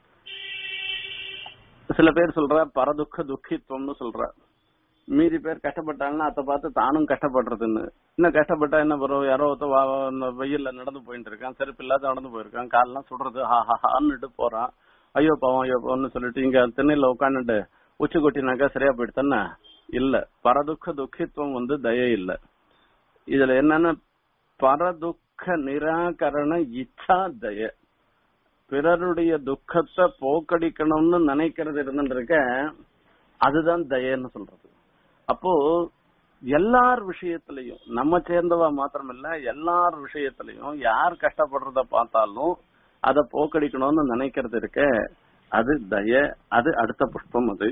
Speaker 1: சில பேர் சொல்ற பரதுக்க துக்கித்துவம்னு சொல்ற மீதி பேர் கஷ்டப்பட்டாங்கன்னா அதை பார்த்து தானும் கஷ்டப்படுறதுன்னு இன்னும் கஷ்டப்பட்டா என்ன வரும் யாரோ ஒருத்த வெயில்ல நடந்து போயிட்டு இருக்கான் செருப்பு இல்லாத நடந்து போயிருக்கான் காலெல்லாம் சுடுறது ஹா ஹா ஹான்னுட்டு போறான் ஐயோ பாவம் ஐயோ பாவம்னு சொல்லிட்டு இங்க திண்ணையில உட்காந்துட்டு உச்சி கொட்டினாக்கா சரியா போயிடுத்தானே இல்ல பரதுக்க துக்கித்துவம் வந்து தய இல்ல இதுல என்னன்னா பரதுக்க நிராகரண இச்சா தய பிறருடைய துக்கத்தை போக்கடிக்கணும்னு நினைக்கிறது இருந்துட்டு இருக்க அதுதான் தயன்னு சொல்றது அப்போ எல்லார் விஷயத்திலையும் நம்ம சேர்ந்தவா மாத்திரம் இல்ல எல்லார் விஷயத்திலையும் யார் கஷ்டப்படுறத பார்த்தாலும் அதை போக்கடிக்கணும்னு நினைக்கிறது இருக்க அது தய அது அடுத்த புஷ்பம் அது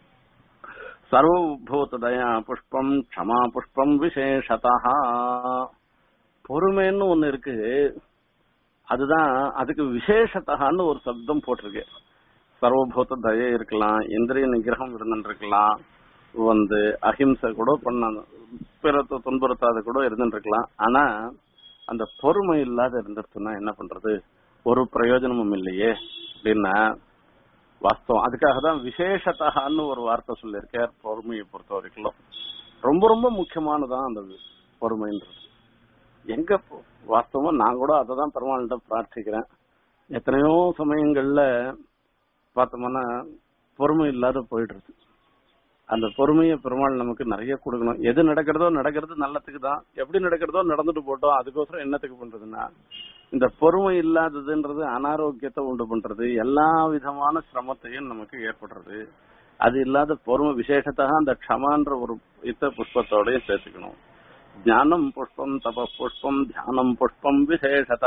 Speaker 1: சர்வபூத தயா புஷ்பம் க்ஷமா புஷ்பம் விசேஷதா பொறுமைன்னு ஒண்ணு இருக்கு அதுதான் அதுக்கு விசேஷத்தகான்னு ஒரு சப்தம் போட்டிருக்கு சர்வபூத தய இருக்கலாம் இந்திரிய நிகிரகம் இருந்துருக்கலாம் வந்து அஹிம்சை கூட பண்ண பிறத்தை துன்புறுத்தாத கூட இருந்துருக்கலாம் ஆனா அந்த பொறுமை இல்லாத இருந்துருச்சுன்னா என்ன பண்றது ஒரு பிரயோஜனமும் இல்லையே அப்படின்னா வாஸ்தவம் அதுக்காக தான் விசேஷத்தகான்னு ஒரு வார்த்தை சொல்லியிருக்கார் பொறுமையை பொறுத்த வரைக்கும் ரொம்ப ரொம்ப முக்கியமானதான் அந்த பொறுமைன்றது எங்க வாஸ்தவமா நான் கூட அதை தான் பெருமாள்கிட்ட பிரார்த்திக்கிறேன் எத்தனையோ சமயங்கள்ல பார்த்தோம்னா பொறுமை இல்லாத போயிடுறது அந்த பொறுமையை பெருமாள் நமக்கு நிறைய கொடுக்கணும் எது நடக்கிறதோ நடக்கிறது நல்லத்துக்கு தான் எப்படி நடக்கிறதோ நடந்துட்டு போட்டோம் அதுக்கோசரம் என்னத்துக்கு பண்றதுன்னா இந்த பொறுமை இல்லாததுன்றது அனாரோக்கியத்தை உண்டு பண்றது எல்லா விதமான சிரமத்தையும் நமக்கு ஏற்படுறது அது இல்லாத பொறுமை விசேஷத்தா அந்த க்ஷமான்ற ஒரு இத்த புஷ்பத்தோடய சேர்த்துக்கணும் ஞானம் புஷ்பம் தப புஷ்பம் தியானம் புஷ்பம் விசேஷத்தா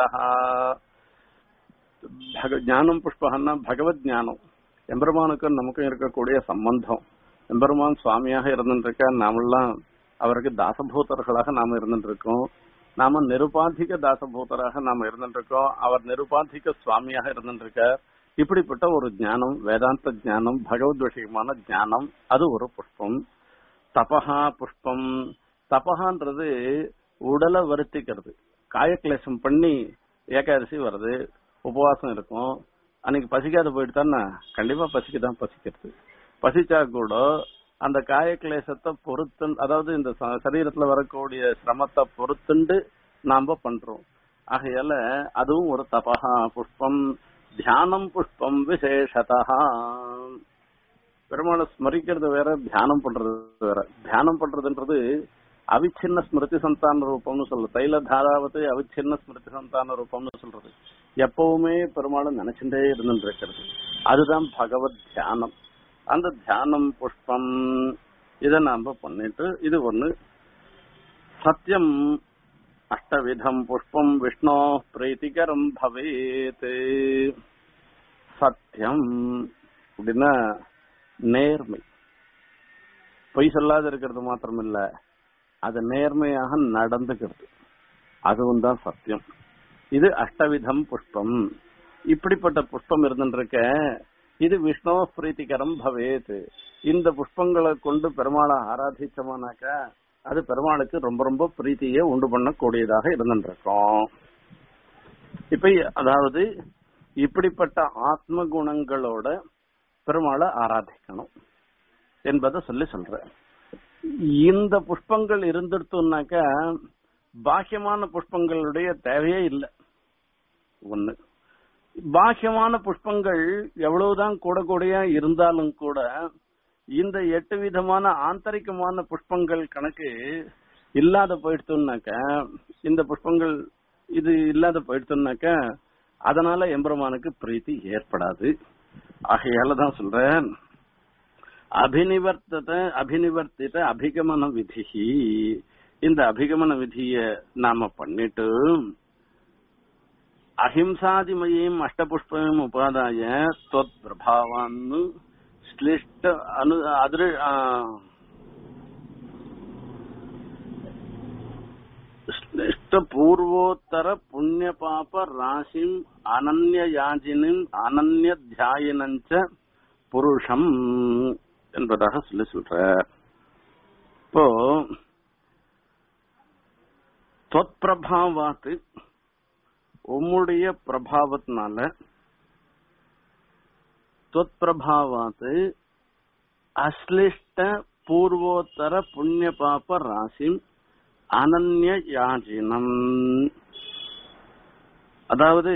Speaker 1: பக- ஞானம் புஷ்பம்னா பகவத் ஞானம் எம்பெருமானுக்கும் நமக்கும் இருக்கக்கூடிய சம்பந்தம் எம்பெருமான் சுவாமியாக இருந்துருக்க நாமெல்லாம் அவருக்கு தாசபூதர்களாக நாம இருந்துட்டு இருக்கோம் நாம நிருபாதிக தாசபூதராக நாம இருந்துட்டு இருக்கோம் அவர் நிருபாதிக சுவாமியாக இருந்துட்டு இருக்கார் இப்படிப்பட்ட ஒரு ஞானம் வேதாந்த ஞானம் பகவத் விஷயமான ஞானம் அது ஒரு புஷ்பம் தபஹா புஷ்பம் தபஹான்றது உடலை வருத்திக்கிறது காயக்லேசம் பண்ணி ஏகாதசி வருது உபவாசம் இருக்கும் அன்னைக்கு பசிக்காத போயிட்டுதானே கண்டிப்பா பசிக்குதான் பசிக்கிறது பசிச்சா கூட அந்த காயக்லேசத்தை பொறுத்து அதாவது இந்த ச- சரீரத்துல வரக்கூடிய சிரமத்தை பொறுத்துண்டு நாம பண்றோம் ஆகையால அதுவும் ஒரு தபஹா புஷ்பம் தியானம் புஷ்பம் விசேஷதா பெருமாளை ஸ்மரிக்கிறது வேற தியானம் பண்றது வேற தியானம் பண்றதுன்றது அவிச்சின்ன ஸ்மிருதி சந்தான ரூபம்னு சொல்றது தைல தாராவத்து அவிச்சின்ன ஸ்மிருதி சந்தான ரூபம்னு சொல்றது எப்பவுமே பெருமாளை நினைச்சுட்டே இருந்துட்டு இருக்கிறது அதுதான் பகவத் தியானம் அந்த தியானம் புஷ்பம் இதை நாம பண்ணிட்டு இது ஒண்ணு சத்தியம் அஷ்டவிதம் புஷ்பம் விஷ்ணோ பிரீத்திகரம் பவேத் சத்தியம் அப்படின்னா நேர்மை பொய் சொல்லாத இருக்கிறது மாத்திரம் இல்ல அது நேர்மையாக நடந்துக்கிறது அதுவும் தான் சத்தியம் இது அஷ்டவிதம் புஷ்பம் இப்படிப்பட்ட புஷ்பம் இருந்துருக்க இது விஷ்ணு பிரீத்திகரம் பவேத் இந்த புஷ்பங்களை கொண்டு பெருமாளை ஆராதிச்சோமானாக்கா அது பெருமாளுக்கு ரொம்ப ரொம்ப பிரீத்தியை உண்டு பண்ணக்கூடியதாக இருந்துருக்கும் இப்ப அதாவது இப்படிப்பட்ட ஆத்ம குணங்களோட பெருமாளை ஆராதிக்கணும் என்பதை சொல்லி சொல்றேன் இந்த புஷ்பங்கள் இருந்துடுத்தோம்னாக்கா பாக்கியமான புஷ்பங்களுடைய தேவையே இல்லை ஒண்ணு பாக்கியமான புஷ்பங்கள் எவ்வளவுதான் கூட கூடயா இருந்தாலும் கூட இந்த எட்டு விதமான ஆந்தரிகமான புஷ்பங்கள் கணக்கு இல்லாத போயிடுத்தோம்னாக்கா இந்த புஷ்பங்கள் இது இல்லாத போயிடுத்தோம்னாக்கா அதனால எம்பெருமானுக்கு பிரீத்தி ஏற்படாது ஆகையால தான் சொல்றேன் அபினிவர்த்தத அபினிவர்த்தித அபிகமன விதி இந்த அபிகமன விதிய நாம பண்ணிட்டு அஹிம்சாதிமயம் அஷ்டபுஷ்பம் உபாதாய தொத் பிரபாவான்னு ஸ்லிஷ்ட அனு அதிரு ஆ, ஸ்லிஷ்ட பூர்வோத்தர புண்ணிய பாப ராசிம் அனன்ய யாஜினும் அனன்ய தியாயினஞ்ச புருஷம் என்பதாக சொல்லி சொல்ற இப்போ தொத்பிரபாவாத்து உம்முடைய பிரபாவத்தினால தொத்பிரபாவாத்து அஸ்லிஷ்ட பூர்வோத்தர புண்ணிய பாப ராசிம் அனன்ய யாஜினம் அதாவது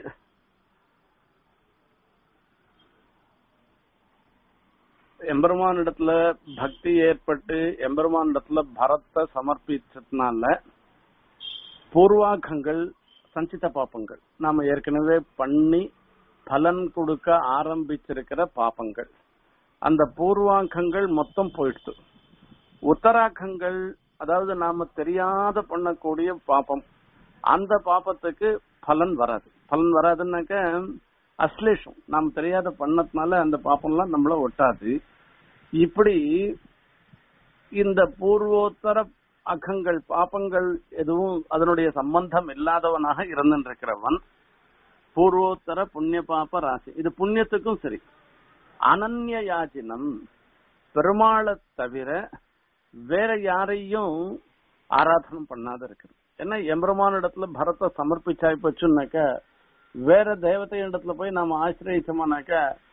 Speaker 1: எம்பெருமானிடத்துல பக்தி ஏற்பட்டு எம்பெருமானிடத்துல பரத்தை சமர்ப்பிச்சதுனால பூர்வாகங்கள் சஞ்சித பாப்பங்கள் நாம ஏற்கனவே பண்ணி பலன் கொடுக்க ஆரம்பிச்சிருக்கிற பாப்பங்கள் அந்த பூர்வாங்கங்கள் மொத்தம் போயிடுச்சு உத்தராகங்கள் அதாவது நாம தெரியாத பண்ணக்கூடிய பாப்பம் அந்த பாப்பத்துக்கு பலன் வராது பலன் வராதுன்னாக்க அஸ்லேஷம் நாம் தெரியாத பண்ணதுனால அந்த பாப்பம்லாம் நம்மள ஒட்டாது இப்படி இந்த பூர்வோத்தர அகங்கள் பாப்பங்கள் எதுவும் அதனுடைய சம்பந்தம் இல்லாதவனாக இருந்திருக்கிறவன் பூர்வோத்தர புண்ணிய பாப்ப ராசி இது புண்ணியத்துக்கும் சரி அனன்ய யாச்சினம் பெருமாளை தவிர வேற யாரையும் ஆராதனம் பண்ணாத இருக்குது ஏன்னா எம்பெருமான இடத்துல பரத்தை சமர்ப்பிச்சாய் போச்சுன்னாக்க வேற தேவதை இடத்துல போய் நாம ஆசிரியச்சோம்னாக்க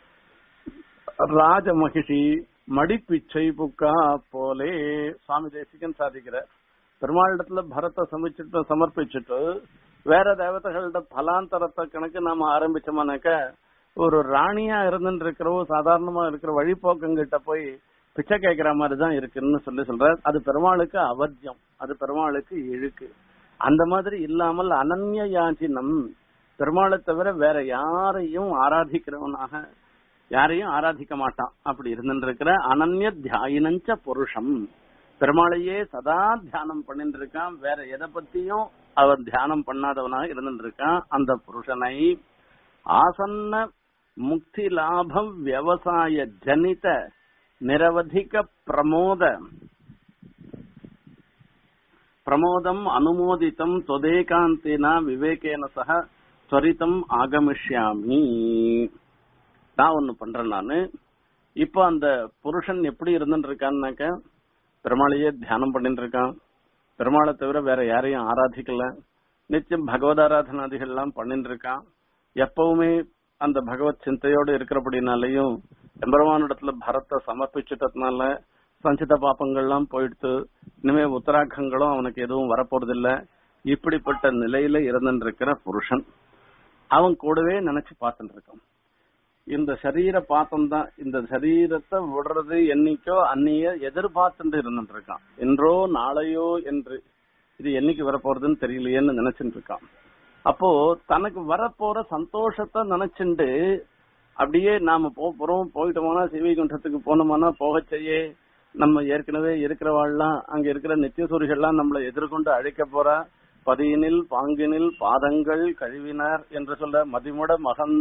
Speaker 1: ராஜ மகிஷி மடிப்பிச்சை புக்கா போலே சுவாமி தேசிகன் சாதிக்கிறார் பெருமாள் இடத்துல பரத்தை சமைச்சிட்டு சமர்ப்பிச்சுட்டு வேற தேவதைகளோட பலாந்தரத்தை கணக்கு நாம ஆரம்பிச்சோம்னாக்க ஒரு ராணியா இருந்துட்டு இருக்கிறவோ சாதாரணமா இருக்கிற வழிபோக்கங்கிட்ட போய் பிச்சை கேட்கிற மாதிரி தான் இருக்குன்னு சொல்லி சொல்றார் அது பெருமாளுக்கு அவர்ஜம் அது பெருமாளுக்கு இழுக்கு அந்த மாதிரி இல்லாமல் அனன்ய யாச்சினம் பெருமாளை தவிர வேற யாரையும் ஆராதிக்கிறவனாக யாரையும் ஆராதிக்க மாட்டான் அப்படி இருந்துருக்கிற அனன்ய தியாயினஞ்ச புருஷம் பெருமாளையே சதா தியானம் பண்ணிட்டு இருக்கான் வேற எதை பத்தியும் அவன் தியானம் பண்ணாதவனாக இருந்துட்டு இருக்கான் அந்த புருஷனை ஆசன்ன முக்தி லாப விவசாய ஜனித நிரவதிக பிரமோத பிரமோதம் அனுமோதித்தம் தொதேகாந்தினா விவேகேன சக துவரிதம் ஆகமிஷ்யாமி நான் ஒண்ணு பண்றேன் நானு இப்போ அந்த புருஷன் எப்படி இருந்துட்டு இருக்கான்னாக்க பெருமாளையே தியானம் பண்ணிட்டு இருக்கான் பெருமாளை தவிர வேற யாரையும் ஆராதிக்கல நிச்சயம் பகவத் ஆராதனாதிகள் எல்லாம் பண்ணிட்டு இருக்கான் எப்பவுமே அந்த பகவத் சிந்தையோடு இருக்கிறபடினாலையும் எம்பெருமானிடத்துல பரத்தை சமர்ப்பிச்சிட்டதுனால சஞ்சித பாப்பங்கள்லாம் போயிடுத்து இனிமே உத்தராகங்களும் அவனுக்கு எதுவும் வரப்போறது இல்ல இப்படிப்பட்ட நிலையில இருந்துட்டு இருக்கிற புருஷன் அவன் கூடவே நினைச்சு பார்த்துட்டு இருக்கான் இந்த சரீர பாத்தம் தான் இந்த சரீரத்தை விடுறது என்னைக்கோ அன்னைய எதிர்பார்த்துட்டு இருந்துட்டு இருக்கான் என்றோ நாளையோ என்று இது என்னைக்கு வரப்போறதுன்னு தெரியலையேன்னு நினைச்சிட்டு இருக்கான் அப்போ தனக்கு வரப்போற சந்தோஷத்தை நினைச்சுண்டு அப்படியே நாம போக போறோம் போயிட்டோம்னா சிவிகுண்டத்துக்கு போனோம்னா போக செய்ய நம்ம ஏற்கனவே இருக்கிறவாள்லாம் அங்க இருக்கிற நித்தியசூரிகள்லாம் நம்மளை எதிர்கொண்டு அழைக்க போறா பதியினில் பாங்கினில் பாதங்கள் கழுவினார் என்று சொல்ல மதிமுட மகன்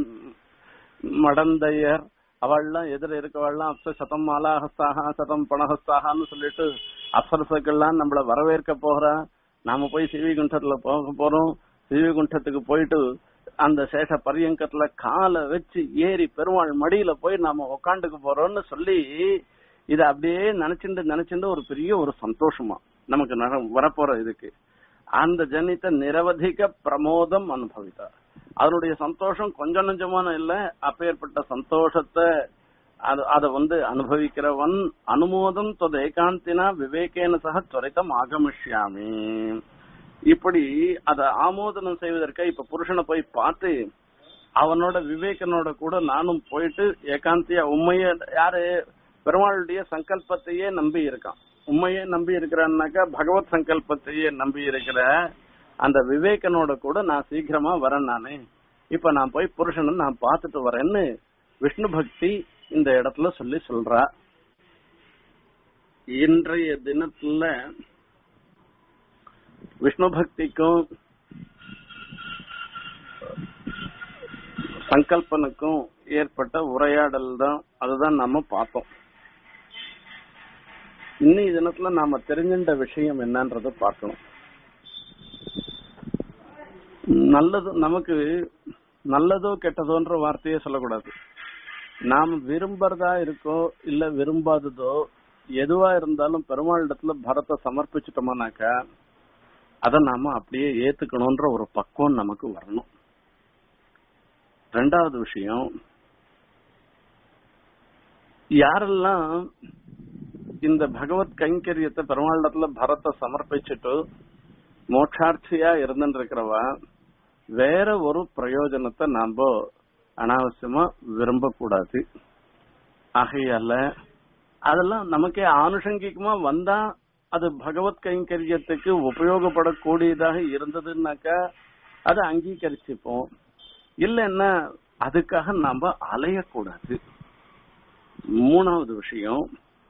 Speaker 1: மடந்தையர் அவள்லாம் எதிர இருக்கவாள்லாம் அப்ச சதம் மாலாஹஸ்தாக சதம் பணஹஸ்தாகான்னு சொல்லிட்டு அப்சரசுக்கள்லாம் நம்மள வரவேற்க போகிறா நாம போய் சிவிகுண்டத்துல போக போறோம் சிவிகுண்டத்துக்கு போயிட்டு அந்த சேஷ பரியங்கத்துல காலை வச்சு ஏறி பெருமாள் மடியில போய் நாம உக்காண்டுக்கு போறோம்னு சொல்லி இத அப்படியே நினைச்சுட்டு நினைச்சுட்டு ஒரு பெரிய ஒரு சந்தோஷமா நமக்கு நட- வரப்போற இதுக்கு அந்த ஜனித்த நிரவதிக பிரமோதம் அனுபவித்தார் அதனுடைய சந்தோஷம் கொஞ்சம் நெஞ்சமான இல்ல அப்பேற்பட்ட சந்தோஷத்தை அது அத வந்து அனுபவிக்கிறவன் அனுமோதம் தொத ஏகாந்தினா விவேகேன சக துவரிதம் ஆகமிஷ்யாமி இப்படி அத ஆமோதனம் செய்வதற்கா இப்ப புருஷனை போய் பார்த்து அவனோட விவேகனோட கூட நானும் போயிட்டு ஏகாந்தியா உண்மைய யாரு பெருமாளுடைய சங்கல்பத்தையே நம்பி இருக்கான் உண்மையே நம்பி இருக்கிறான்னாக்கா பகவத் சங்கல்பத்தையே நம்பி இருக்கிற அந்த விவேகனோட கூட நான் சீக்கிரமா வரேன் நானு இப்ப நான் போய் புருஷனை நான் பார்த்துட்டு வரேன்னு விஷ்ணு பக்தி இந்த இடத்துல சொல்லி சொல்றா இன்றைய தினத்துல விஷ்ணு பக்திக்கும் சங்கல்பனுக்கும் ஏற்பட்ட உரையாடல் தான் அதுதான் நாம பார்த்தோம் இன்னைய தினத்துல நாம தெரிஞ்சின்ற விஷயம் என்னன்றத பார்க்கணும் நல்லது நமக்கு நல்லதோ கெட்டதோன்ற வார்த்தையே சொல்லக்கூடாது நாம் விரும்புறதா இருக்கோ இல்ல விரும்பாததோ எதுவா இருந்தாலும் பெருமாளிடத்துல பரத்தை சமர்ப்பிச்சிட்டோம்னாக்கா அதை நாம அப்படியே ஏத்துக்கணும்ன்ற ஒரு பக்குவம் நமக்கு வரணும் ரெண்டாவது விஷயம் யாரெல்லாம் இந்த பகவத் கைங்கரியத்தை பெருமாளிடத்துல பரத்தை சமர்ப்பிச்சுட்டு மோட்சார்த்தியா இருந்துட்டு இருக்கிறவா வேற ஒரு பிரயோஜனத்தை நாம அனாவசியமா விரும்பக்கூடாது ஆகையால அதெல்லாம் நமக்கே ஆனுஷங்கிகமா வந்தா அது பகவத் கைங்கரியத்துக்கு உபயோகப்படக்கூடியதாக இருந்ததுன்னாக்கா அதை அங்கீகரிச்சுப்போம் இல்லைன்னா அதுக்காக நாம அலையக்கூடாது மூணாவது விஷயம்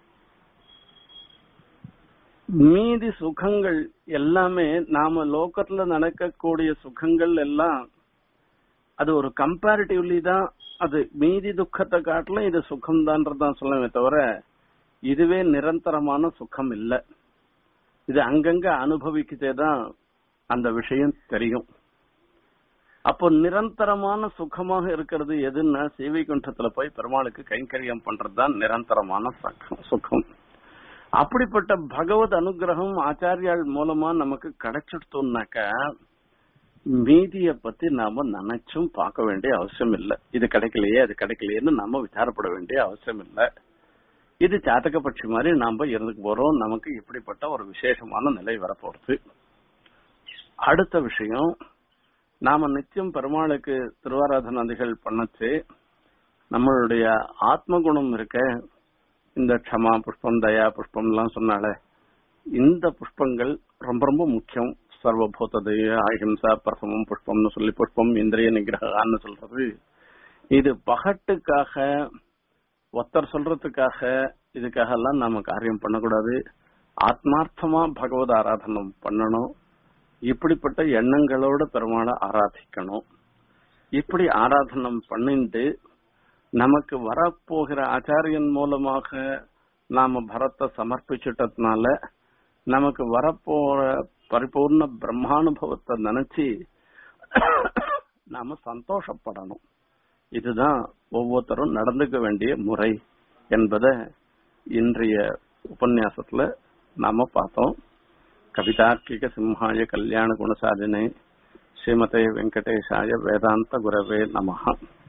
Speaker 1: மீதி சுகங்கள் எல்லாமே நாம லோகத்துல நடக்கக்கூடிய சுகங்கள் எல்லாம் அது ஒரு கம்பேரிட்டிவ்லி தான் அது மீதி துக்கத்தை காட்டிலும் இது சுகம் தான் சொல்லவே தவிர இதுவே நிரந்தரமான சுகம் இல்ல இது அங்கங்க அனுபவிக்கதே தான் அந்த விஷயம் தெரியும் அப்போ நிரந்தரமான சுகமாக இருக்கிறது எதுன்னா சேவைகுண்டத்துல போய் பெருமாளுக்கு கைங்கரியம் பண்றதுதான் நிரந்தரமான சகம்- சுகம் அப்படிப்பட்ட பகவத் அனுகிரகம் ஆச்சாரியால் மூலமா நமக்கு கிடைச்சிடுத்தோம்னாக்கா மீதிய பத்தி நாம நினைச்சும் பார்க்க வேண்டிய அவசியம் இல்ல இது கிடைக்கலையே அது கிடைக்கலையேன்னு நாம விசாரப்பட வேண்டிய அவசியம் இல்ல இது ஜாதகபட்சி மாதிரி நாம இருந்துக்கு போறோம் நமக்கு இப்படிப்பட்ட ஒரு விசேஷமான நிலை வரப்போறது அடுத்த விஷயம் நாம நித்தியம் பெருமாளுக்கு திருவாராதனாதிகள் பண்ணச்சு நம்மளுடைய ஆத்ம குணம் இருக்க இந்த க்ஷமா புஷ்பம் தயா புஷ்பம் எல்லாம் சொன்னாலே இந்த புஷ்பங்கள் ரொம்ப ரொம்ப முக்கியம் சர்வபூத தய அஹிம்சா பிரசமம் புஷ்பம்னு சொல்லி புஷ்பம் இந்திரிய நிகிரகான்னு சொல்றது இது பகட்டுக்காக ஒருத்தர் சொல்றதுக்காக இதுக்காக எல்லாம் நாம காரியம் பண்ணக்கூடாது ஆத்மார்த்தமா பகவத் ஆராதனம் பண்ணணும் இப்படிப்பட்ட எண்ணங்களோட பெருமாளை ஆராதிக்கணும் இப்படி ஆராதனம் பண்ணிட்டு நமக்கு வரப்போகிற ஆச்சாரியன் மூலமாக நாம பரத்தை சமர்ப்பிச்சுட்டதுனால நமக்கு வரப்போற பரிபூர்ண பிரம்மானுபவத்தை நினைச்சு நாம சந்தோஷப்படணும் இதுதான் ஒவ்வொருத்தரும் நடந்துக்க வேண்டிய முறை என்பதை இன்றைய உபன்யாசத்துல நாம பார்த்தோம் கவிதார்க்கிக சிம்ஹாய கல்யாண குணசாலினே ஸ்ரீமதே வெங்கடேஷாய வேதாந்த குரவே நமஹ